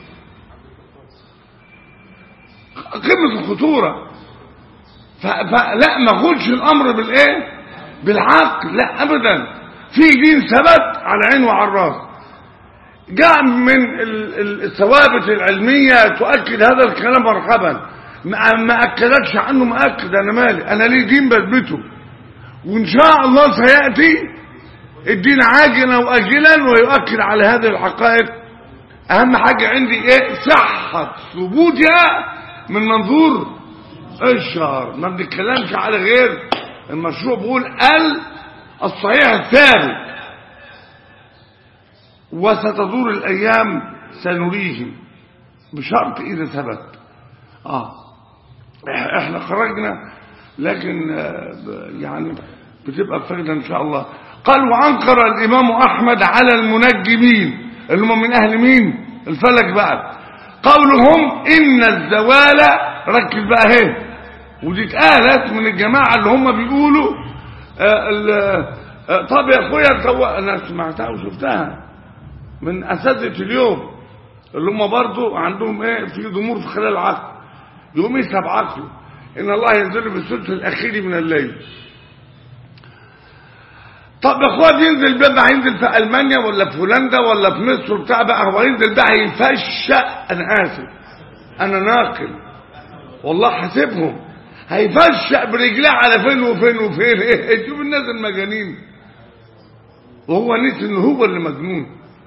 قمة الخطورة فلا ما اخدش الامر بالايه بالعقل لا ابدا في دين ثبت على عين وعلى الراس جاء من الثوابت العلمية تؤكد هذا الكلام مرحبا ما أكدتش عنه مؤكد أنا مالي أنا ليه دين بثبته وإن شاء الله سيأتي الدين عاجلا وأجلا ويؤكد على هذه الحقائق أهم حاجة عندي إيه صحة ثبوتها من منظور الشهر ما بنتكلمش على غير المشروع بيقول ال الصحيح الثابت وستدور الأيام سنريهم بشرط إذا ثبت آه احنا خرجنا لكن يعني بتبقى فايدة إن شاء الله قال وأنكر الإمام أحمد على المنجمين اللي هم من أهل مين الفلك بقى قولهم إن الزوال ركز بقى هنا ودي اتقالت من الجماعة اللي هم بيقولوا آه آه طب يا اخويا انا سمعتها وشفتها من اساتذه اليوم اللي هم برضو عندهم ايه في ضمور في خلال العقل يقوم يسحب عقله ان الله ينزل في الثلث الاخير من الليل طب يا اخويا ينزل بقى هينزل في المانيا ولا في هولندا ولا في مصر بتاع بقى هو ينزل بقى هيفشق انا اسف انا ناقل والله حاسبهم هيفشق برجليه على فين وفين وفين ايه شوف الناس المجانين وهو نسي ان هو اللي مجنون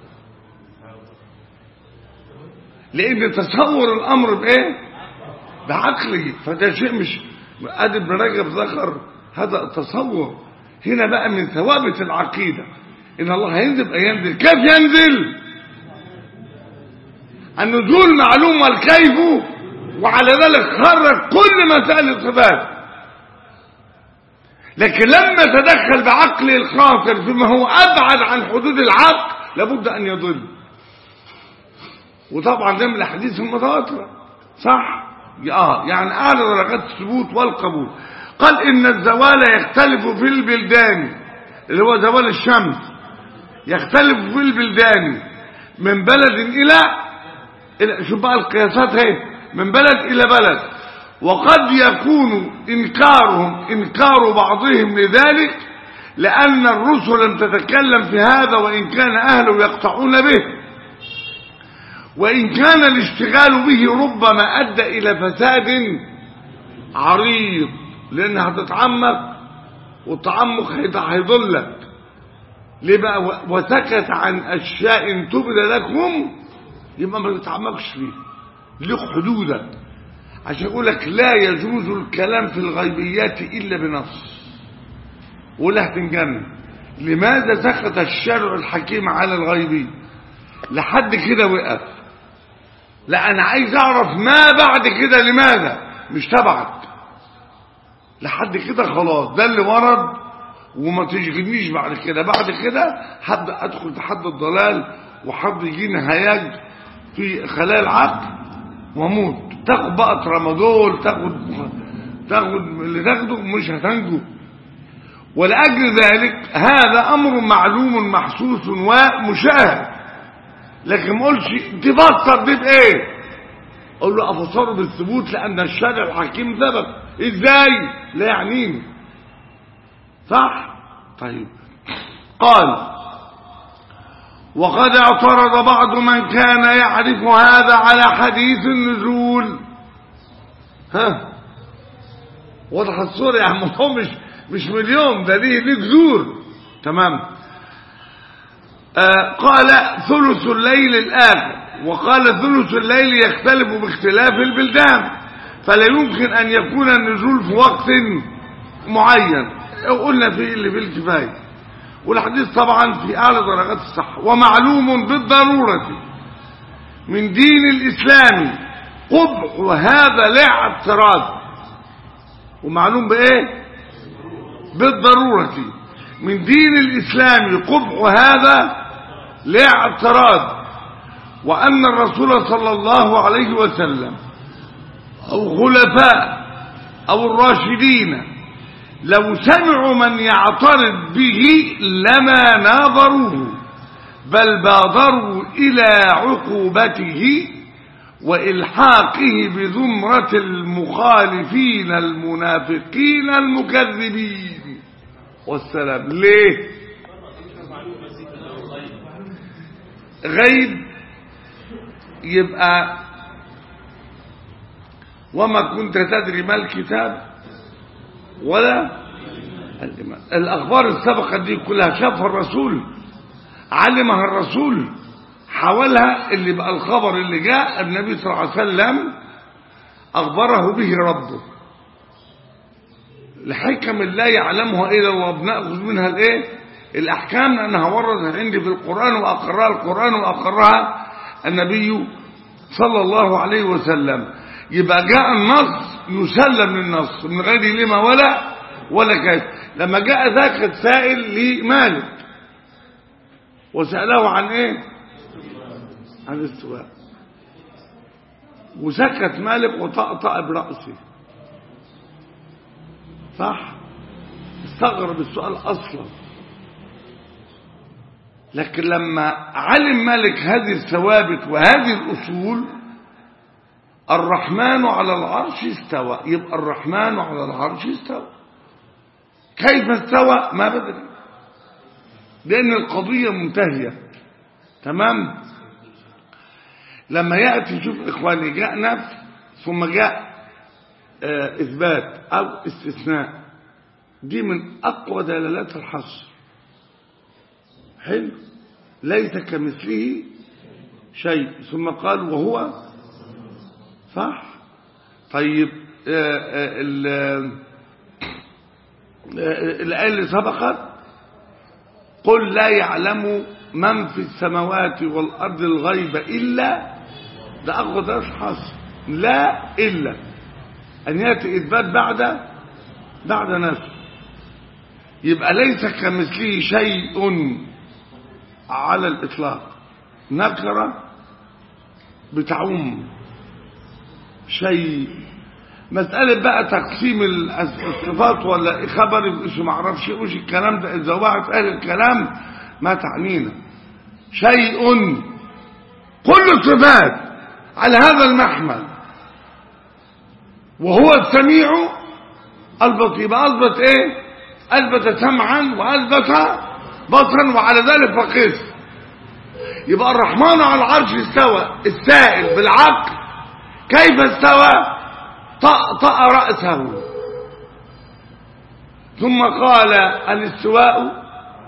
لان تصور الامر بايه بعقلي فده شيء مش ادي ابن رجب ذكر هذا التصور هنا بقى من ثوابت العقيدة ان الله هينزل ايام دي كيف ينزل النزول معلوم والكيف وعلى ذلك خرج كل مسائل الصفات لكن لما تدخل بعقل الخاطر فيما هو ابعد عن حدود العقل لابد ان يضل وطبعا ده من الاحاديث المتواتره صح اه يعني اعلى درجات الثبوت والقبول قال ان الزوال يختلف في البلدان اللي هو زوال الشمس يختلف في البلدان من بلد الى الى شوف بقى القياسات اهي من بلد الى بلد وقد يكون انكارهم انكار بعضهم لذلك لان الرسل لم تتكلم في هذا وان كان اهله يقطعون به وإن كان الاشتغال به ربما أدى إلى فساد عريض لأن هتتعمق والتعمق هيضلك ليه بقى وسكت عن أشياء تبدى لكم يبقى ما تتعمقش فيه لك حدودك عشان يقول لك لا يجوز الكلام في الغيبيات إلا بنص ولا هتنجن لماذا سكت الشرع الحكيم على الغيبي لحد كده وقف لا انا عايز اعرف ما بعد كده لماذا مش تبعك لحد كده خلاص ده اللي ورد وما تشغلنيش بعد كده بعد كده هبدا ادخل في حد الضلال وحد يجيني هياج في خلايا العقل واموت تاخد بقى ترامادول تاخد تاخد اللي تاخده مش هتنجو ولاجل ذلك هذا امر معلوم محسوس ومشاهد لكن ما اقولش تفسر دي بايه اقول له افسره بالثبوت لان الشارع الحكيم ثبت ازاي لا يعنيني صح طيب قال وقد اعترض بعض من كان يعرف هذا على حديث النزول ها واضح الصورة يا عم هو مش مش مليون ده ليه ليه جذور تمام آه قال ثلث الليل الآخر وقال ثلث الليل يختلف باختلاف البلدان فلا يمكن أن يكون النزول في وقت معين قلنا فيه اللي في الكفاية والحديث طبعا في أعلى درجات الصحة ومعلوم بالضرورة من دين الإسلام قبح هذا الاعتراض ومعلوم بإيه بالضرورة من دين الإسلام قبح هذا لاعتراض وأن الرسول صلى الله عليه وسلم أو خلفاء أو الراشدين لو سمعوا من يعترض به لما ناظروه بل بادروا إلى عقوبته وإلحاقه بزمرة المخالفين المنافقين المكذبين والسلام ليه غيب يبقى وما كنت تدري ما الكتاب ولا الإيمان الأخبار السابقة دي كلها شافها الرسول علمها الرسول حاولها اللي بقى الخبر اللي جاء النبي صلى الله عليه وسلم أخبره به ربه لحكم لا يعلمها إلا الله بنأخذ منها الإيه الأحكام لأنها وردت عندي في القرآن وأقرها القرآن وأقرها النبي صلى الله عليه وسلم يبقى جاء النص يسلم للنص من غير لما ولا ولا كيف لما جاء ذاك السائل لمالك وسأله عن ايه عن الاستواء وسكت مالك وطأطأ برأسه صح استغرب السؤال اصلا لكن لما علم مالك هذه الثوابت وهذه الاصول الرحمن على العرش استوى يبقى الرحمن على العرش استوى كيف استوى ما بدري لأن القضية منتهية تمام لما يأتي شوف إخواني جاء نفي ثم جاء آه إثبات أو استثناء دي من أقوى دلالات الحصر حلو ليس كمثله شيء ثم قال وهو صح طيب الآية اللي سبقت قل لا يعلم من في السماوات والأرض الغيب إلا ده أخذ درس حصر لا إلا أن يأتي إثبات بعد بعد نفسه يبقى ليس كمثله شيء على الإطلاق نكرة بتعم شيء مسألة بقى تقسيم الصفات ولا خبر مش معرفش ايش الكلام ده اذا واحد قال الكلام ما تعنينا شيء كل الصفات على هذا المحمل وهو السميع البصير يبقى اثبت ايه اثبت سمعا واثبت بصرا وعلى ذلك فقس يبقى الرحمن على العرش استوى السائل بالعقل كيف استوى طأطأ رأسه ثم قال الاستواء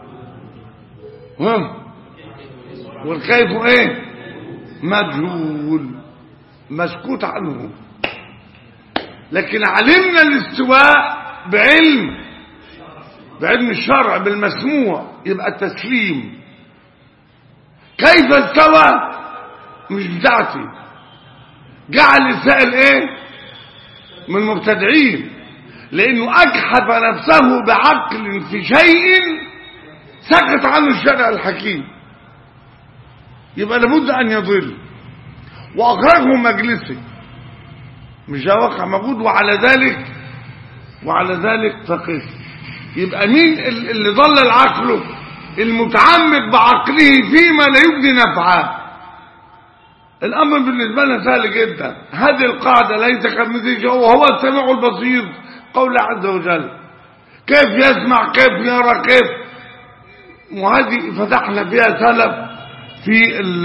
ها والكيف ايه مجهول مسكوت عنه لكن علمنا الاستواء بعلم بعلم الشرع بالمسموع يبقى التسليم كيف استوى مش بتاعتي جعل السائل ايه من مبتدعين لانه اجحف نفسه بعقل في شيء سكت عنه الشرع الحكيم يبقى لابد ان يضل واخرجه مجلسه مش ده واقع موجود وعلى ذلك وعلى ذلك فقه يبقى مين اللي ضل عقله المتعمق بعقله فيما لا يجدي نفعه الامر بالنسبه لنا سهل جدا هذه القاعده ليس كمثله شيء وهو السميع البصير قول عز وجل كيف يسمع كيف يرى كيف وهذه فتحنا فيها سلف في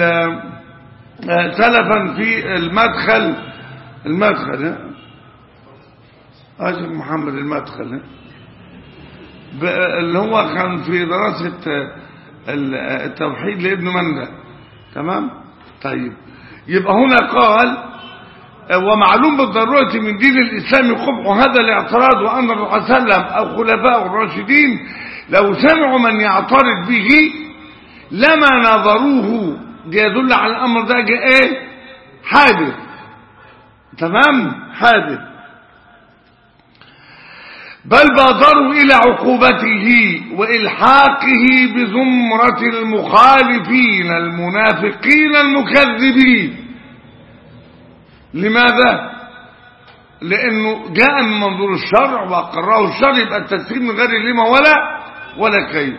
سلفا في المدخل المدخل اشرف محمد المدخل اللي هو كان في دراسة التوحيد لابن مندى تمام طيب يبقى هنا قال ومعلوم بالضرورة من دين الإسلام قبح هذا الاعتراض وأن الرسول صلى الله عليه وسلم أو خلفاء الراشدين لو سمعوا من يعترض به لما نظروه ده يدل على الأمر ده جاء ايه حادث تمام حادث بل بادروا إلى عقوبته وإلحاقه بزمرة المخالفين المنافقين المكذبين لماذا؟ لأنه جاء من منظور الشرع وأقره الشرع يبقى التسليم من غير لما ولا ولا كيف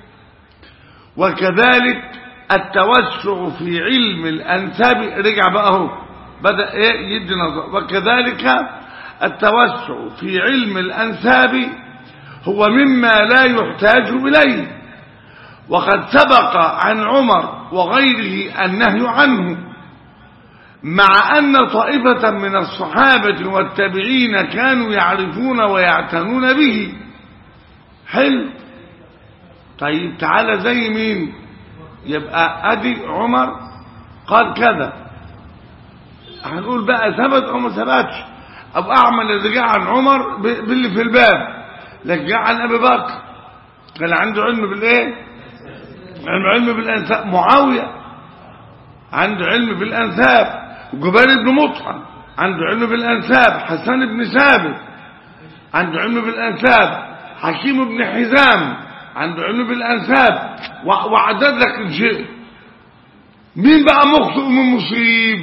وكذلك التوسع في علم الأنساب رجع بقى اهو بدأ ايه يدي نظر وكذلك التوسع في علم الأنساب هو مما لا يحتاج إليه وقد سبق عن عمر وغيره النهي عنه مع أن طائفة من الصحابة والتابعين كانوا يعرفون ويعتنون به حلو طيب تعالى زي مين يبقى ادي عمر قال كذا هنقول بقى ثبت او ما ثبتش ابو اعمل اللي جاء عن عمر باللي في الباب لكن جاء عن ابي بكر كان عنده علم بالايه عنده علم بالانساب معاويه عنده علم بالانساب جبير بن مطعم عنده علم بالانساب حسن بن ثابت عنده علم بالانساب حكيم بن حزام عنده علم بالانساب وعدد لك الشيء مين بقى مخطئ ومين مصيب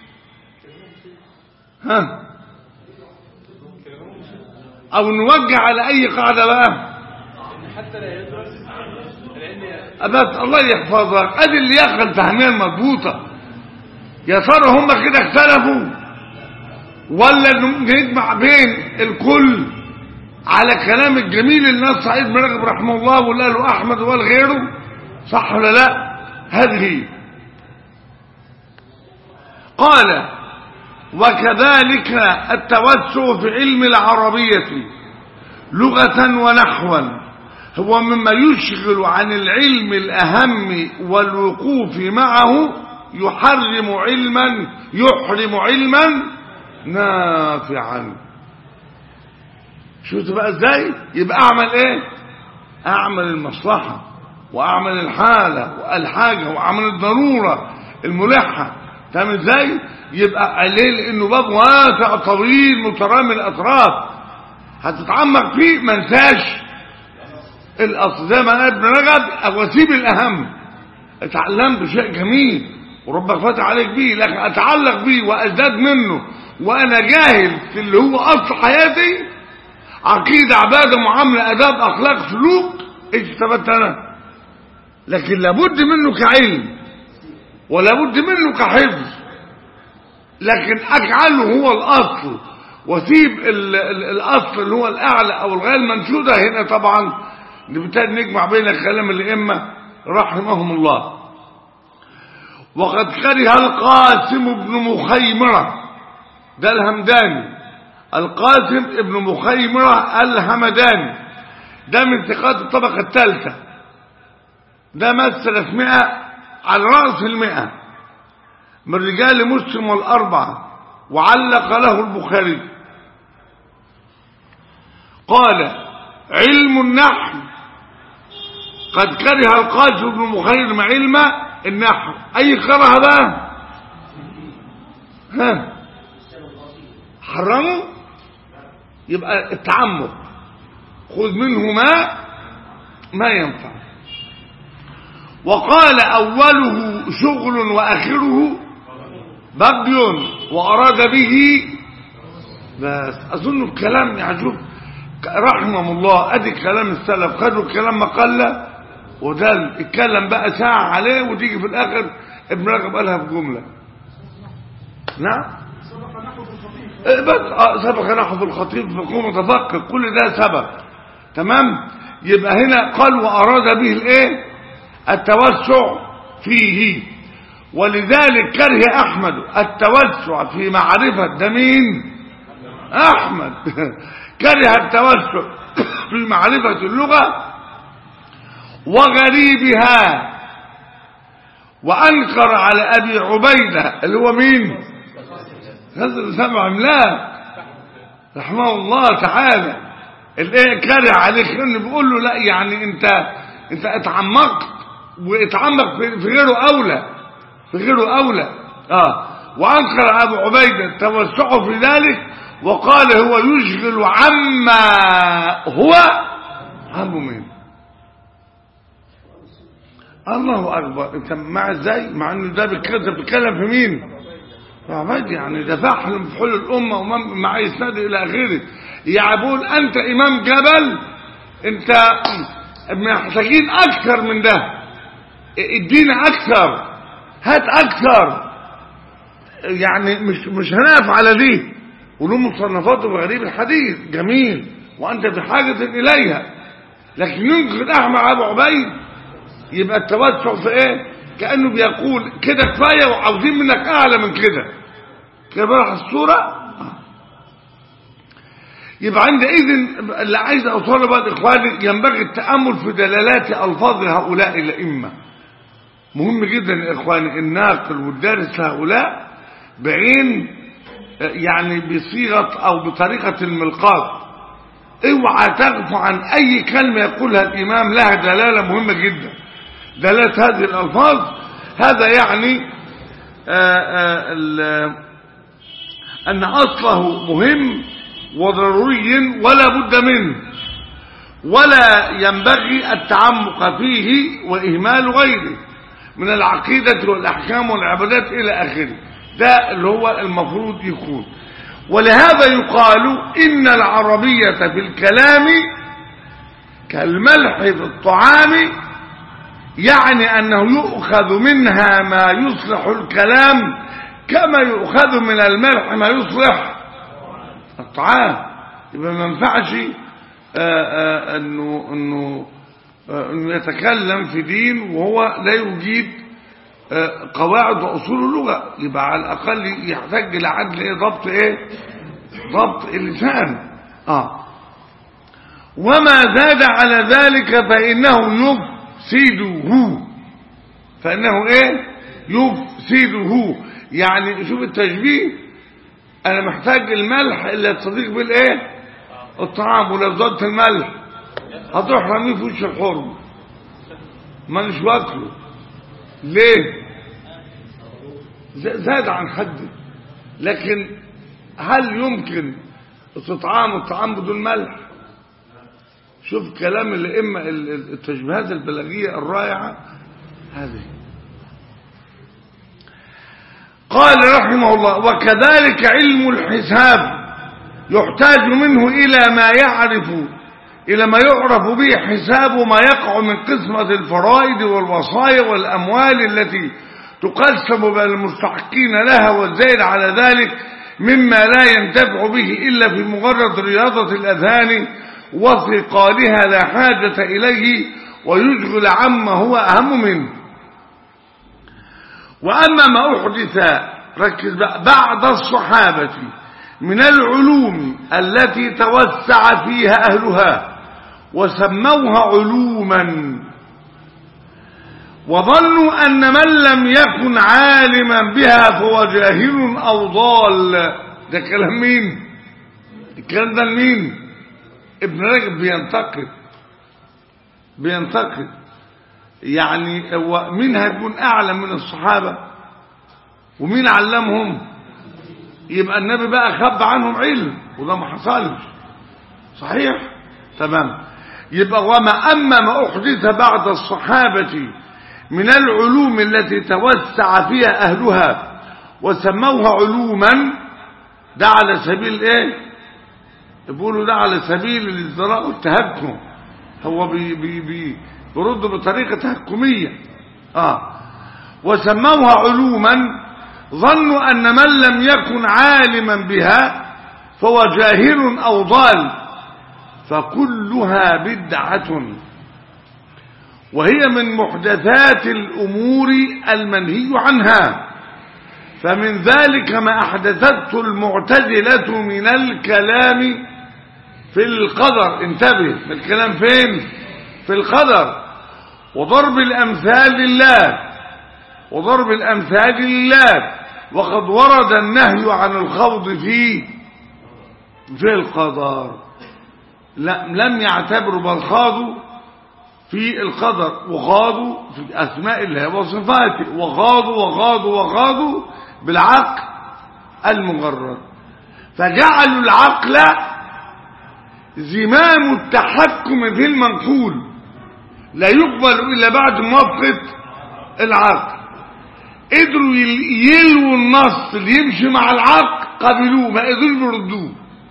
ها او نوجه على اي قاعده بقى
حتى لا يدرس لان
بس الله يحفظك ادي اللي يخل فهميا مضبوطه يا ترى هم كده اختلفوا ولا نجمع بين الكل على كلام الجميل الناس سعيد بن رجب رحمه الله ولا له احمد ولا غيره صح ولا لا هذه قال وكذلك التوسع في علم العربية لغة ونحوا هو مما يشغل عن العلم الأهم والوقوف معه يحرم علما يحرم علما نافعا شفت بقى ازاي يبقى اعمل ايه اعمل المصلحة واعمل الحالة والحاجة واعمل الضرورة الملحة فاهم ازاي يبقى قليل انه باب واسع طويل مترامي الاطراف هتتعمق فيه ما انساش الاصل زي ما قال ابن رجب واسيب الاهم اتعلمت شيء جميل وربك فتح عليك بيه لكن اتعلق بيه وازداد منه وانا جاهل في اللي هو اصل حياتي عقيدة عبادة معاملة اداب اخلاق سلوك ايش استفدت انا لكن لابد منه كعلم ولابد منه كحفظ لكن اجعله هو الاصل واسيب ال ال الاصل اللي هو الاعلى او الغايه المنشوده هنا طبعا نبتدي نجمع بين كلام الائمه رحمهم الله وقد كره القاسم بن مخيمره ده الهمداني القاسم ابن مخيمره الهمداني ده من ثقات الطبقه الثالثه ده مثل في مئة على رأس المئة من رجال مسلم والأربعة وعلق له البخاري قال علم النحو قد كره القاسم بن مخيرم علم النحو أي كره بقى ها حرمه يبقى التعمق خذ منه ما ما ينفع وقال أوله شغل وآخره بغي وأراد به بس أظن الكلام يعني شوف رحمه الله أدي كلام السلف خدوا الكلام مقلة وده اتكلم بقى ساعة عليه وتيجي في الآخر ابن رجب قالها في جملة نعم
سبق نحو في الخطيب
إيه بس آه سبق نحو في الخطيب فقوم متفقه كل ده سبق تمام يبقى هنا قال وأراد به الايه التوسع فيه ولذلك كره أحمد التوسع في معرفة ده مين أحمد كره التوسع في معرفة اللغة وغريبها وأنكر على أبي عبيدة اللي هو مين هذا سبع عملاق رحمه الله تعالى الايه كاره عليك انه بيقول له لا يعني انت انت اتعمقت واتعمق في في غيره اولى في غيره اولى اه وانكر ابو عبيده توسعه في ذلك وقال هو يشغل عما هو هم منه الله اكبر انت مع ازاي مع انه ده بيتكلم بيتكلم في مين عباد يعني ده فحل في حل الامه ومن مع اسناد الى اخره يعني بقول انت امام جبل انت محتاجين اكثر من ده ادينا اكثر هات اكثر يعني مش مش هنقف على دي وله مصنفاته بغريب الحديث جميل وانت بحاجه اليها لكن ينقذ احمد ابو عبيد يبقى التوسع في ايه كانه بيقول كده كفايه وعاوزين منك اعلى من كده كده بروح الصوره آه. يبقى عندئذ اللي عايز اوصله بقى اخواني ينبغي التامل في دلالات الفاظ هؤلاء الائمه مهم جدا يا اخواني الناقل والدارس هؤلاء بعين آه، يعني بصيغه او بطريقه الملقاط اوعى تغفو عن اي كلمه يقولها الامام لها دلاله مهمه جدا دلاله هذه الالفاظ هذا يعني آآ آآ ال- ان اصله مهم وضروري ولا بد منه ولا ينبغي التعمق فيه واهمال غيره من العقيده والاحكام والعبادات الى اخره ده اللي هو المفروض يكون ولهذا يقال ان العربيه في الكلام كالملح في الطعام يعني أنه يؤخذ منها ما يصلح الكلام كما يؤخذ من الملح ما يصلح الطعام يبقى ما ينفعش آه، آه، انه انه آه، انه يتكلم في دين وهو لا يجيد آه، قواعد واصول اللغه يبقى على الاقل يحتاج لعدل ايه ضبط ايه ضبط اللسان اه وما زاد على ذلك فإنه يفسده فإنه إيه يفسده يعني شوف التشبيه أنا محتاج الملح اللي تصديق بالإيه الطعام ولو زادت الملح هتروح رميه في وش الحرم مانيش واكله ليه ز- زاد عن حده لكن هل يمكن استطعام الطعام بدون ملح شوف كلام الائمه ال- ال- التشبيهات البلاغيه الرائعه هذه قال رحمه الله وكذلك علم الحساب يحتاج منه الى ما يعرف الى ما يعرف به حساب ما يقع من قسمه الفرائض والوصايا والاموال التي تقسم بين المستحقين لها والزائد على ذلك مما لا ينتفع به الا في مجرد رياضه الاذهان وثقالها لا حاجة إليه ويشغل عما هو أهم منه وأما ما أحدث ركز بقى بعد الصحابة من العلوم التي توسع فيها أهلها وسموها علوما وظنوا أن من لم يكن عالما بها فهو جاهل أو ضال ده كلام مين الكلام ده لمين ابن رجب بينتقد بينتقد يعني هو مين هيكون اعلم من الصحابه ومين علمهم يبقى النبي بقى خب عنهم علم وده ما حصلش صحيح تمام يبقى وما اما ما احدث بعد الصحابه من العلوم التي توسع فيها اهلها وسموها علوما ده على سبيل ايه بيقولوا ده على سبيل الازدراء والتهكم هو بي بي بي برد بطريقة تهكمية آه وسموها علوما ظنوا أن من لم يكن عالما بها فهو جاهل أو ضال فكلها بدعة وهي من محدثات الأمور المنهي عنها فمن ذلك ما أحدثته المعتزلة من الكلام في القدر انتبه الكلام فين في القدر وضرب الأمثال لله وضرب الأمثال لله وقد ورد النهي عن الخوض في في القدر لا- لم يعتبروا بل خاضوا في القدر وخاضوا في أسماء الله وصفاته وخاضوا وخاضوا وخاضوا بالعقل المجرد فجعلوا العقل زمام التحكم في المنقول لا يقبل إلا بعد موافقة العقل قدروا يل- يلووا النص اللي يمشي مع العقل قبلوه ما قدروش يردوه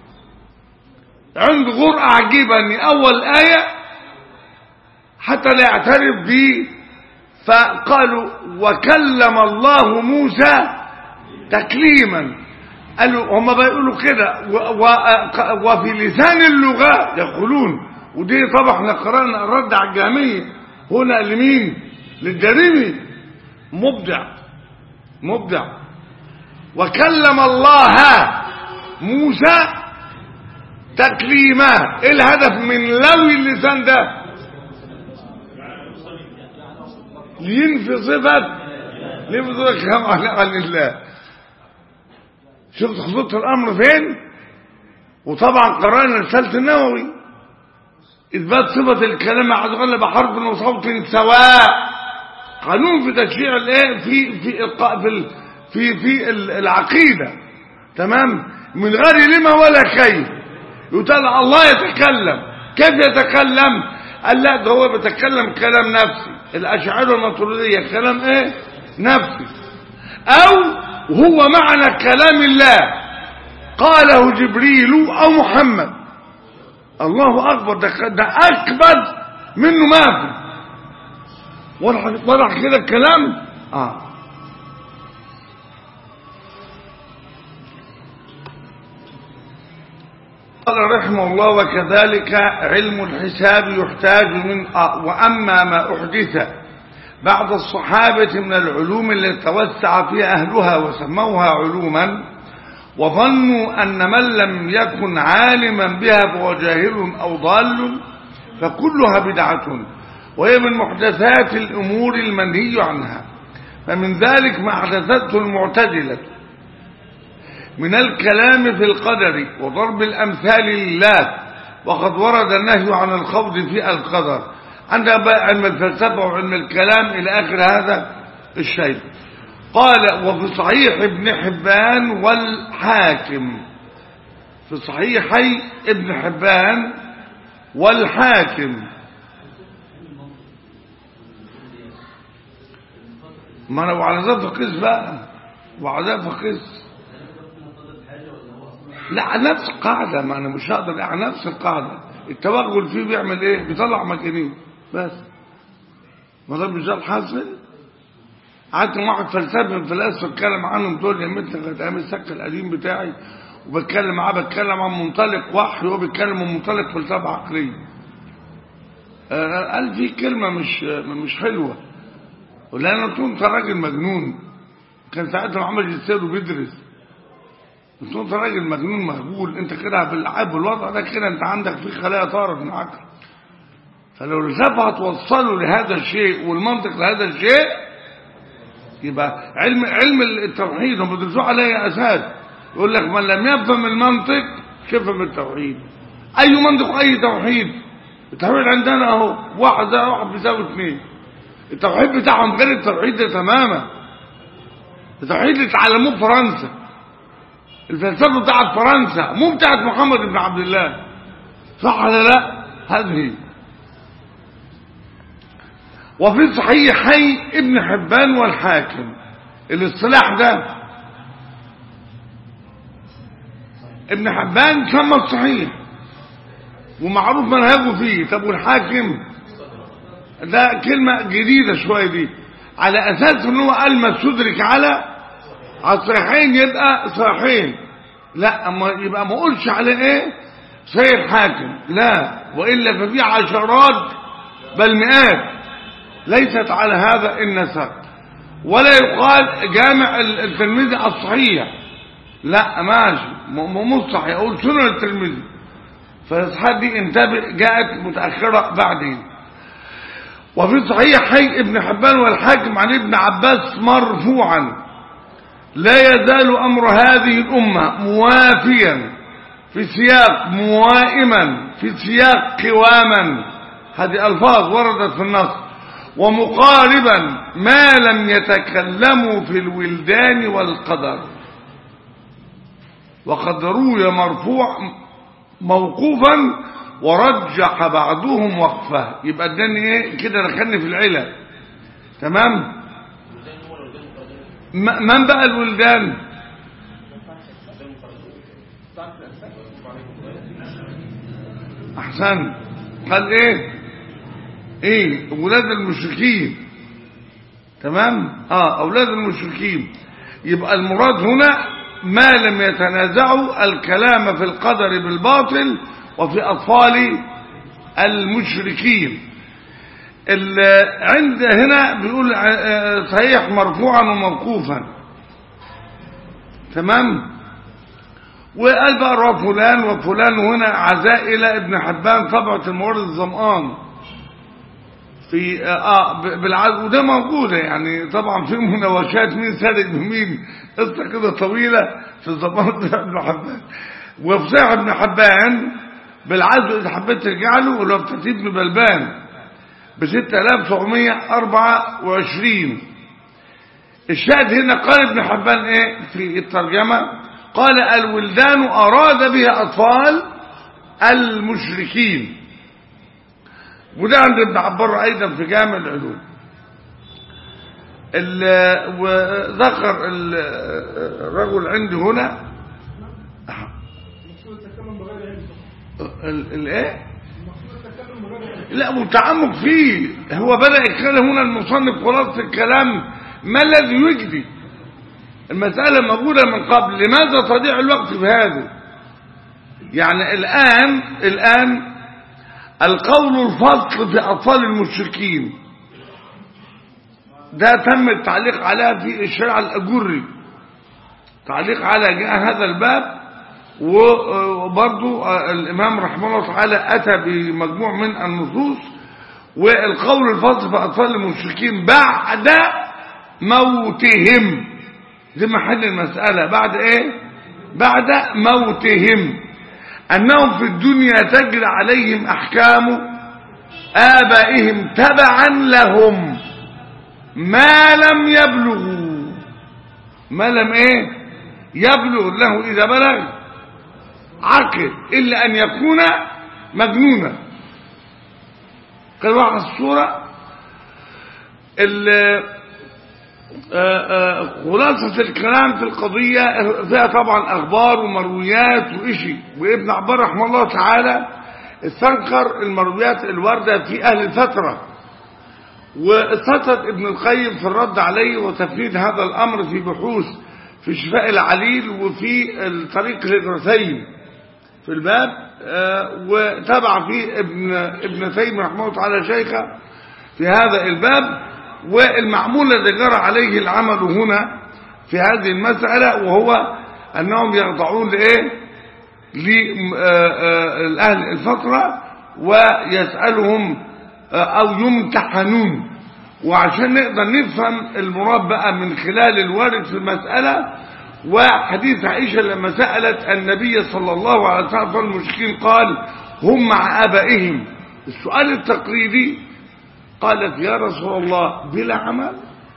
عنده غرأة عجيبة ان اول آية حتى لا يعترف به فقالوا وكلم الله موسى تكليما قالوا هم بيقولوا كده و- و- وفي لسان اللغة يقولون ودي طبعا احنا قرأنا الرد على الجامية هنا لمين للجريمي مبدع مبدع وكلم الله موسى تكليما ايه الهدف من لوي اللسان ده لينفي صفة لينفي صفة كلام عن عن الله شفت خطوط الامر فين وطبعا قرأنا رسالة النووي اثبات صفة الكلام عز وجل بحرف وصوت سواء قانون في تشريع الايه في في الق- في ال- في في ال- العقيده تمام من غير لما ولا كيف يقول الله يتكلم كيف يتكلم قال لا ده هو بيتكلم كلام نفسي الاشاعره المطروديه كلام ايه نفسي او هو معنى كلام الله قاله جبريل او محمد الله اكبر ده ده اكبر منه ما في واضح واضح كده الكلام اه قال رحمه الله وكذلك علم الحساب يحتاج من آه وأما ما أحدث بعد الصحابة من العلوم التي توسع فيها أهلها وسموها علوما وظنوا أن من لم يكن عالما بها فهو جاهل أو ضال فكلها بدعة وهي من محدثات الأمور المنهي عنها فمن ذلك ما أحدثته المعتزلة من الكلام في القدر وضرب الأمثال لله وقد ورد النهي عن الخوض في القدر عندها بقى علم الفلسفة وعلم الكلام إلى آخر هذا الشيء قال وفي صحيح ابن حبان والحاكم في صحيحي ابن حبان والحاكم ما انا وعلى ذا فقيس بقى وعلى ذا فقيس لا على نفس القاعدة ما انا مش هقدر على نفس القاعدة التوغل فيه بيعمل ايه بيطلع مجانين بس ما ده مش ده الحاصل قعدت مع واحد فلسفي من الفلاسفه اتكلم عنهم دول يا مثل لغايه ايام السك القديم بتاعي وبتكلم معاه بتكلم عن منطلق وحي وهو بيتكلم عن منطلق فلسفه عقليه آه، قال في كلمه مش مش حلوه ولأن قلت له انت راجل مجنون كان ساعتها محمد جسير وبيدرس قلت له انت راجل مجنون مهبول انت كده بالعاب والوضع ده كده انت عندك في خلايا طارت من العقل فلو الفلسفه هتوصله لهذا الشيء والمنطق لهذا الشيء يبقى علم علم التوحيد هم بيدرسوه عليه اساس يقول لك من لم يفهم المنطق كيف يفهم التوحيد اي منطق اي توحيد التوحيد عندنا اهو واحد زائد واحد بيساوي اثنين التوحيد بتاعهم غير التوحيد ده تماما التوحيد اللي اتعلموه في فرنسا الفلسفه بتاعت فرنسا مو بتاعت محمد بن عبد الله صح ولا لا هذه وفي صحيحي ابن حبان والحاكم الاصطلاح ده ابن حبان سمى الصحيح ومعروف منهجه فيه طب والحاكم ده كلمة جديدة شوية دي على أساس ان هو قال ما تدرك على على الصحيحين يبقى صحيحين لا اما يبقى ما اقولش على ايه صحيح حاكم لا والا ففي عشرات بل مئات ليست على هذا النسق ولا يقال جامع الترمذي الصحيح لا ماشي مو صحيح اقول سنن الترمذي فالصحيح دي انتبه جاءت متاخره بعدين وفي صحيحي ابن حبان والحاكم عن ابن عباس مرفوعا لا يزال امر هذه الامه موافيا في سياق موائما في سياق قواما هذه ألفاظ وردت في النص ومقاربا ما لم يتكلموا في الولدان والقدر وقد روي مرفوع موقوفا ورجح بعضهم وقفه يبقى اداني ايه كده دخلني في العلل تمام م- من بقى الولدان احسن قال ايه ايه اولاد المشركين تمام اه اولاد المشركين يبقى المراد هنا ما لم يتنازعوا الكلام في القدر بالباطل وفي اطفال المشركين ال- عند هنا بيقول آه، صحيح مرفوعا وموقوفا تمام وقال بقى رواه فلان وفلان وهنا عزاء الى ابن حبان طبعة المورد الظمآن في اه ب- بالعزو وده موجودة يعني طبعا في مناوشات مين سارق بمين قصة كده طويلة في الظمآن بتاع ابن حبان وفي صحيح ابن حبان بالعزو اذا حبيت ترجع له ولو بترتيب ابن بلبان ب 6924 الشاهد هنا قال ابن حبان ايه في الترجمة قال الولدان اراد بها اطفال المشركين وده عند ابن عبار ايضا في جامع العلوم ال- وذكر ال- الرجل عندي هنا
المقصود التكلم بغير علم
ال- الايه
المقصود التكلم بغير علم
لا متعمق فيه هو بدأ يتكلم هنا المصنف خلاصة الكلام ما الذي يجدي المسألة موجودة من قبل لماذا تضيع الوقت في هذا يعني الآن الآن القول الفصل في أطفال المشركين ده تم التعليق عليها في الشرع الأجري تعليق على هذا الباب وبرضو الإمام رحمه الله تعالى أتى بمجموع من النصوص والقول الفصل في أطفال المشركين بعد موتهم دي محل المسألة بعد إيه بعد موتهم أنهم في الدنيا تجري عليهم أحكام آبائهم تبعا لهم ما لم يبلغوا ما لم إيه يبلغ له إذا بلغ عقل إلا أن يكون مجنونا قال واحد الصورة ال- آه، آه، خلاصة الكلام في القضية فيها طبعا أخبار ومرويات وإشي وابن عبار رحمه الله تعالى استنكر المرويات الواردة في أهل الفترة واستطرد ابن القيم في الرد عليه وتفريد هذا الأمر في بحوث في شفاء العليل وفي طريق الهجرتين في الباب آه، وتابع فيه ابن ابن تيمية رحمه الله تعالى شيخه في هذا الباب والمعمول الذي جرى عليه العمل هنا في هذه المسألة وهو أنهم يخضعون لإيه لأهل الفترة ويسألهم آه، أو يمتحنون وعشان نقدر نفهم المراد بقى من خلال الوارد في المسألة وحديث عائشة لما سألت النبي صلى الله عليه وسلم المشركين قال هم مع آبائهم السؤال التقليدي قالت يا رسول الله بلا عمل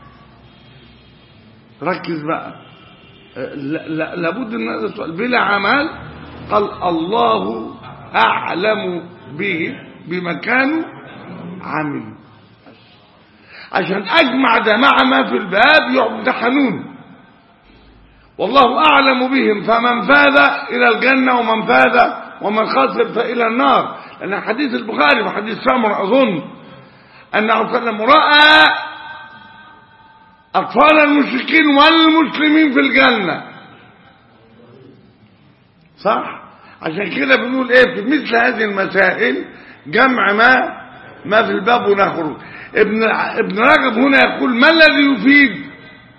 ركز بقى لا لا لابد ان هذا السؤال بلا عمل قال الله اعلم به بمكان عمل عشان اجمع ده مع ما في الباب يمتحنون والله اعلم بهم فمن فاز الى الجنه ومن فاز ومن خسر فالى النار لان حديث البخاري وحديث سمر اظن أنه صلى الله عليه وسلم رأى أطفال المشركين والمسلمين في الجنة صح عشان كده بنقول ايه في مثل هذه المسائل جمع ما ما في الباب ونخرج ابن ابن رجب هنا يقول ما الذي يفيد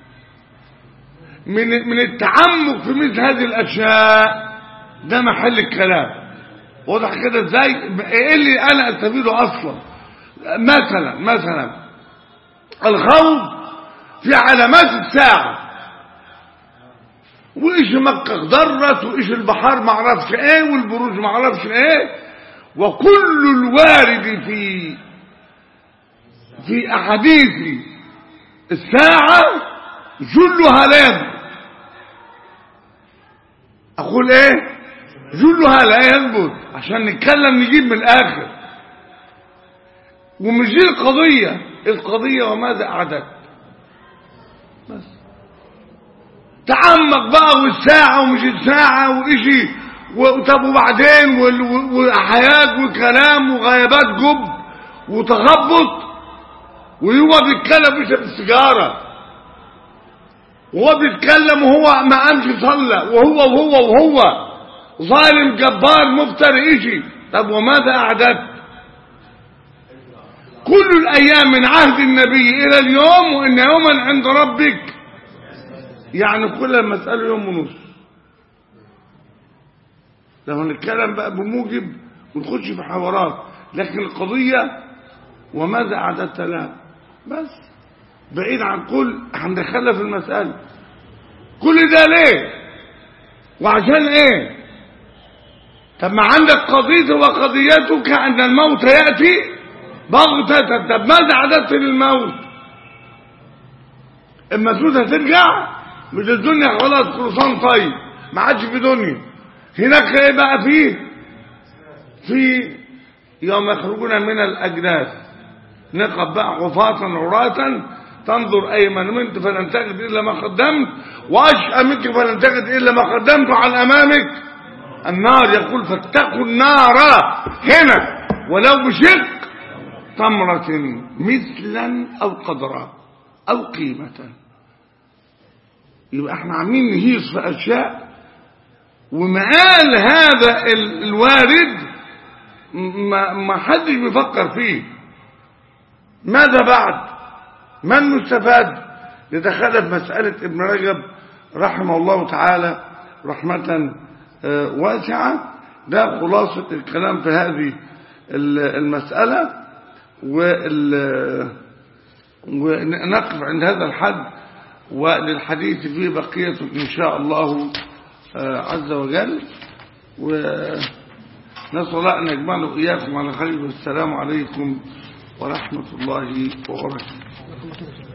من من التعمق في مثل هذه الاشياء ده محل الكلام واضح كده ازاي ايه اللي انا استفيده اصلا مثلا مثلا الخوف في علامات الساعة وإيش مكة اخضرت وإيش البحار معرفش ايه والبروج معرفش ايه وكل الوارد في في أحاديث الساعة جلها لا يثبت أقول إيه جلها لا يثبت عشان نتكلم نجيب من الآخر ومش دي القضية القضية وماذا أعددت بس تعمق بقى والساعة ومش الساعة وإشي وطب وبعدين وال- و- وحياة وكلام وغيابات جب وتخبط وهو بيتكلم بيشرب السيجارة وهو بيتكلم وهو ما قامش صلى وهو وهو وهو ظالم جبار مفتري إشي طب وماذا أعددت كل الأيام من عهد النبي إلى اليوم وإن يوما عند ربك يعني كل المسألة يوم ونص لو هنتكلم بقى بموجب ونخش في حوارات لكن القضية وماذا أعددت لها بس بعيد عن كل هندخلها في المسألة كل ده ليه وعشان ايه طب ما عندك قضيته وقضيتك أن الموت يأتي بغتة طب ماذا عددت للموت اما تموت هترجع مش الدنيا خلاص خلصان طيب ما عادش في دنيا هناك ايه بقى فيه في يوم يخرجون من الاجداث نقب بقى عفاة عراة تنظر ايمن منك فلن تجد الا ما قدمت واشقى منك فلن تجد الا ما قدمت عن امامك النار يقول فاتقوا النار هنا ولو بشق تمرة مثلا او قدرا او قيمة يبقى احنا عاملين نهيص في اشياء ومقال هذا ال- الوارد ما, ما حدش بيفكر فيه ماذا بعد ما المستفاد نتخلف مسألة ابن رجب رحمه الله تعالى رحمة آه، واسعة ده خلاصة الكلام في هذه ال- المسألة وال- ونقف عند هذا الحد وللحديث فيه بقية إن شاء الله آه، عز وجل ونسأل الله أن يجمعنا إياكم على خير والسلام عليكم ورحمة الله وبركاته